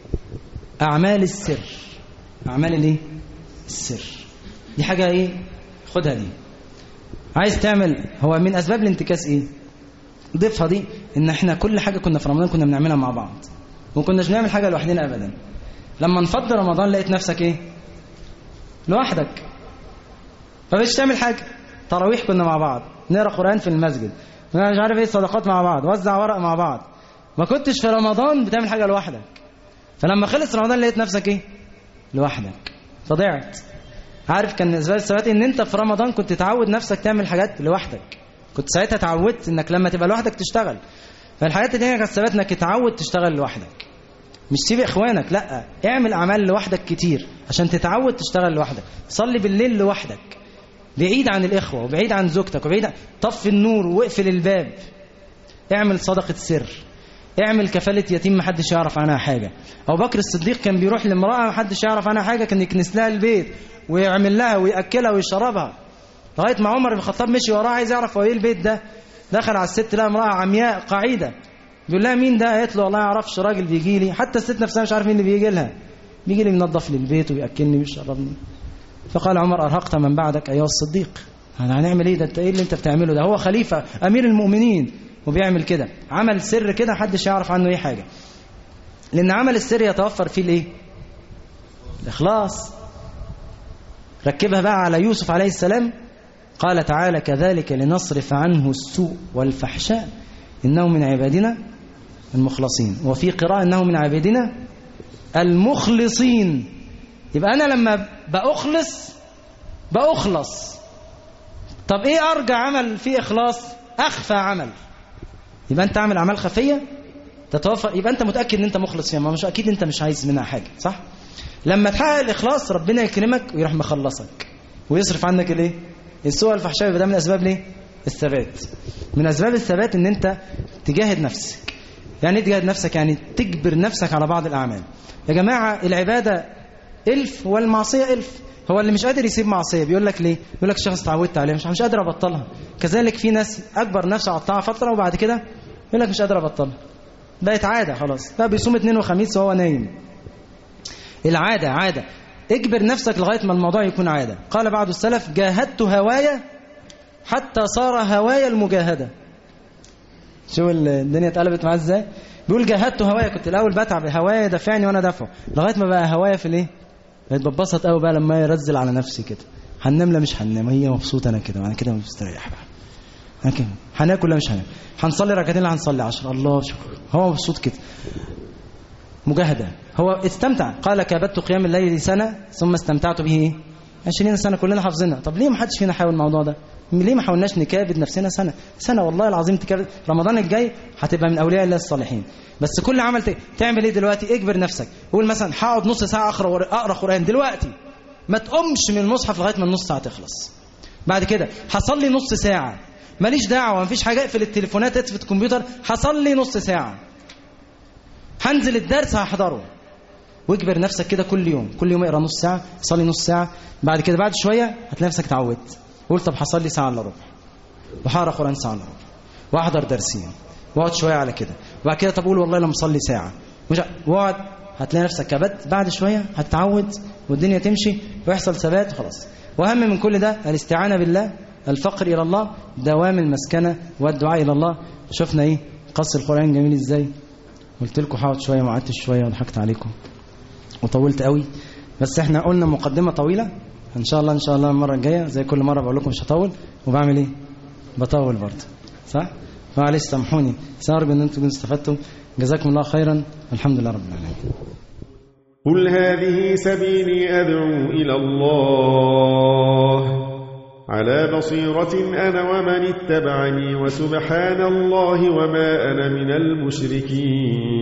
أعمال السر أعمال الايه السر دي حاجة ايه خدها دي عايز تعمل هو من أسباب الانتكاس ايه ضيفها دي ان احنا كل حاجة كنا في رمضان كنا بنعملها مع بعض وما كناش بنعمل حاجة لوحدنا أبدا لما انفض رمضان لقيت نفسك ايه لوحدك فبقيتش تعمل حاجة تراويح كنا مع بعض نقرا قرآن في المسجد مش عارف ايه صدقات مع بعض وزع ورق مع بعض ما كنتش في رمضان بتعمل حاجة لوحدك فلما خلص رمضان لقيت نفسك ايه لوحدك فضعت عارف كان اسباب الثبات ان انت في رمضان كنت تعود نفسك تعمل حاجات لوحدك كنت ساعتها اتعودت انك لما تبقى لوحدك تشتغل فالحاجات اللي هي كانت ثبات انك تتعود تشتغل لوحدك مش سيب اخوانك لا اعمل اعمال لوحدك كتير عشان تتعود تشتغل لوحدك صلي بالليل لوحدك بعيد عن الاخوه وبعيد عن زوجتك وبعيد عن... طفي النور واقفل الباب اعمل صدقه سر اعمل كفالة يتيم محدش يعرف عنها حاجة أبو بكر الصديق كان بيروح لامرأة محدش يعرف عنها حاجة كان يكنس لها البيت ويعمل لها ويأكلها ويشربها لغاية ما عمر بن الخطاب مشي وراه عايز يعرف هو ايه البيت ده دخل على الست لها امرأة عمياء قاعدة بيقول لها مين ده قالت له والله ما اعرفش راجل بيجي لي حتى الست نفسها مش عارف مين اللي بيجي لها بيجي لي ينظف لي البيت ويأكلني ويشربني فقال عمر أرهقت من بعدك أيها الصديق هنعمل ايه ده انت ايه اللي انت بتعمله ده هو خليفة أمير المؤمنين وبيعمل كده عمل سر كده محدش يعرف عنه اي حاجة لأن عمل السر يتوفر فيه الايه الإخلاص ركبها بقى على يوسف عليه السلام قال تعالى كذلك لنصرف عنه السوء والفحشاء إنه من عبادنا المخلصين وفي قراءة إنه من عبادنا المخلصين يبقى أنا لما بأخلص بأخلص طب إيه أرجع عمل فيه إخلاص أخفى عمل يبقى أنت عامل أعمال خفية تتوفر يبقى أنت متأكد إن أنت مخلص فيها ما مش أكيد أنت مش عايز منها حاجة صح لما تحقق الإخلاص ربنا يكرمك ويروح مخلصك ويصرف عنك الإيه السوء والفحشاء يبقى ده من أسباب ليه الثبات من أسباب الثبات إن أنت تجاهد نفسك يعني ايه تجاهد نفسك يعني تجبر نفسك على بعض الأعمال يا جماعة العبادة ألف والمعصية ألف هو اللي مش قادر يسيب معصية بيقول لك ليه بيقول لك الشخص اتعودت عليها مش مش قادر أبطلها كذلك في ناس أكبر نفسه على الطاعة فترة وبعد كده يقول لك مش قادر أبطلها بقت عادة خلاص فبيصوم اثنين وخميس وهو نايم العادة عادة اجبر نفسك لغاية ما الموضوع يكون عادة قال بعض السلف جاهدت هوايا حتى صار هوايا المجاهدة شو الدنيا اتقلبت معاه ازاي بيقول جاهدت هوايا كنت الاول بتعب هوايا دفعني وانا دافعه لغايه ما بقى هوايا في الايه بقيت بتبسط قوي بقى لما يرزل على نفسي كده هننام لا مش هننام هي مبسوطه انا كده انا كده مستريح بقى انا كده هناكل لا مش هناكل هنصلي ركعتين لا هنصلي 10 الله شكرا هو مبسوط كده مجاهده هو استمتع قال كابدت قيام الليل سنه ثم استمتعت به ايه 20 سنه كلنا حافظينها طب ليه ما حدش فينا حاول الموضوع ده ليه ما حاولناش نكابد نفسنا سنة سنة والله العظيم تكابد رمضان الجاي هتبقى من أولياء الله الصالحين بس كل عمل ت... تعمل ايه دلوقتي اجبر نفسك قول مثلا هقعد نص ساعة أقرأ أقرأ قرآن دلوقتي ما تقومش من المصحف لغاية ما النص ساعة تخلص بعد كده هصلي نص ساعة ماليش دعوة مفيش حاجة اقفل التليفونات اطفي الكمبيوتر هصلي نص ساعة هنزل الدرس هحضره واجبر نفسك كده كل يوم كل يوم اقرا نص ساعة صلي نص ساعة بعد كده بعد شوية هتلاقي نفسك اتعودت قول طب هصلي ساعة الا ربع وهقرا قرآن ساعة الا ربع واحضر درسين واقعد شوية على كده وبعد كده طب قول والله لما اصلي ساعة واقعد هتلاقي نفسك كبت بعد شوية هتتعود والدنيا تمشي ويحصل ثبات خلاص واهم من كل ده الاستعانة بالله الفقر إلى الله دوام المسكنة والدعاء إلى الله شفنا إيه قص القرآن جميل إزاي قلت لكم حاول شوية ما قعدتش شوية وضحكت عليكم وطولت قوي بس احنا قلنا مقدمة طويلة ان شاء الله ان شاء الله المرة الجاية زي كل مرة بقول لكم مش هطول وبعمل ايه بطول برضه صح معلش سامحوني بس ارجو ان انتم استفدتم جزاكم الله خيرا الحمد لله رب العالمين قل هذه سبيلي أدعو إلى الله على بصيرة أنا ومن اتبعني وسبحان الله وما أنا من المشركين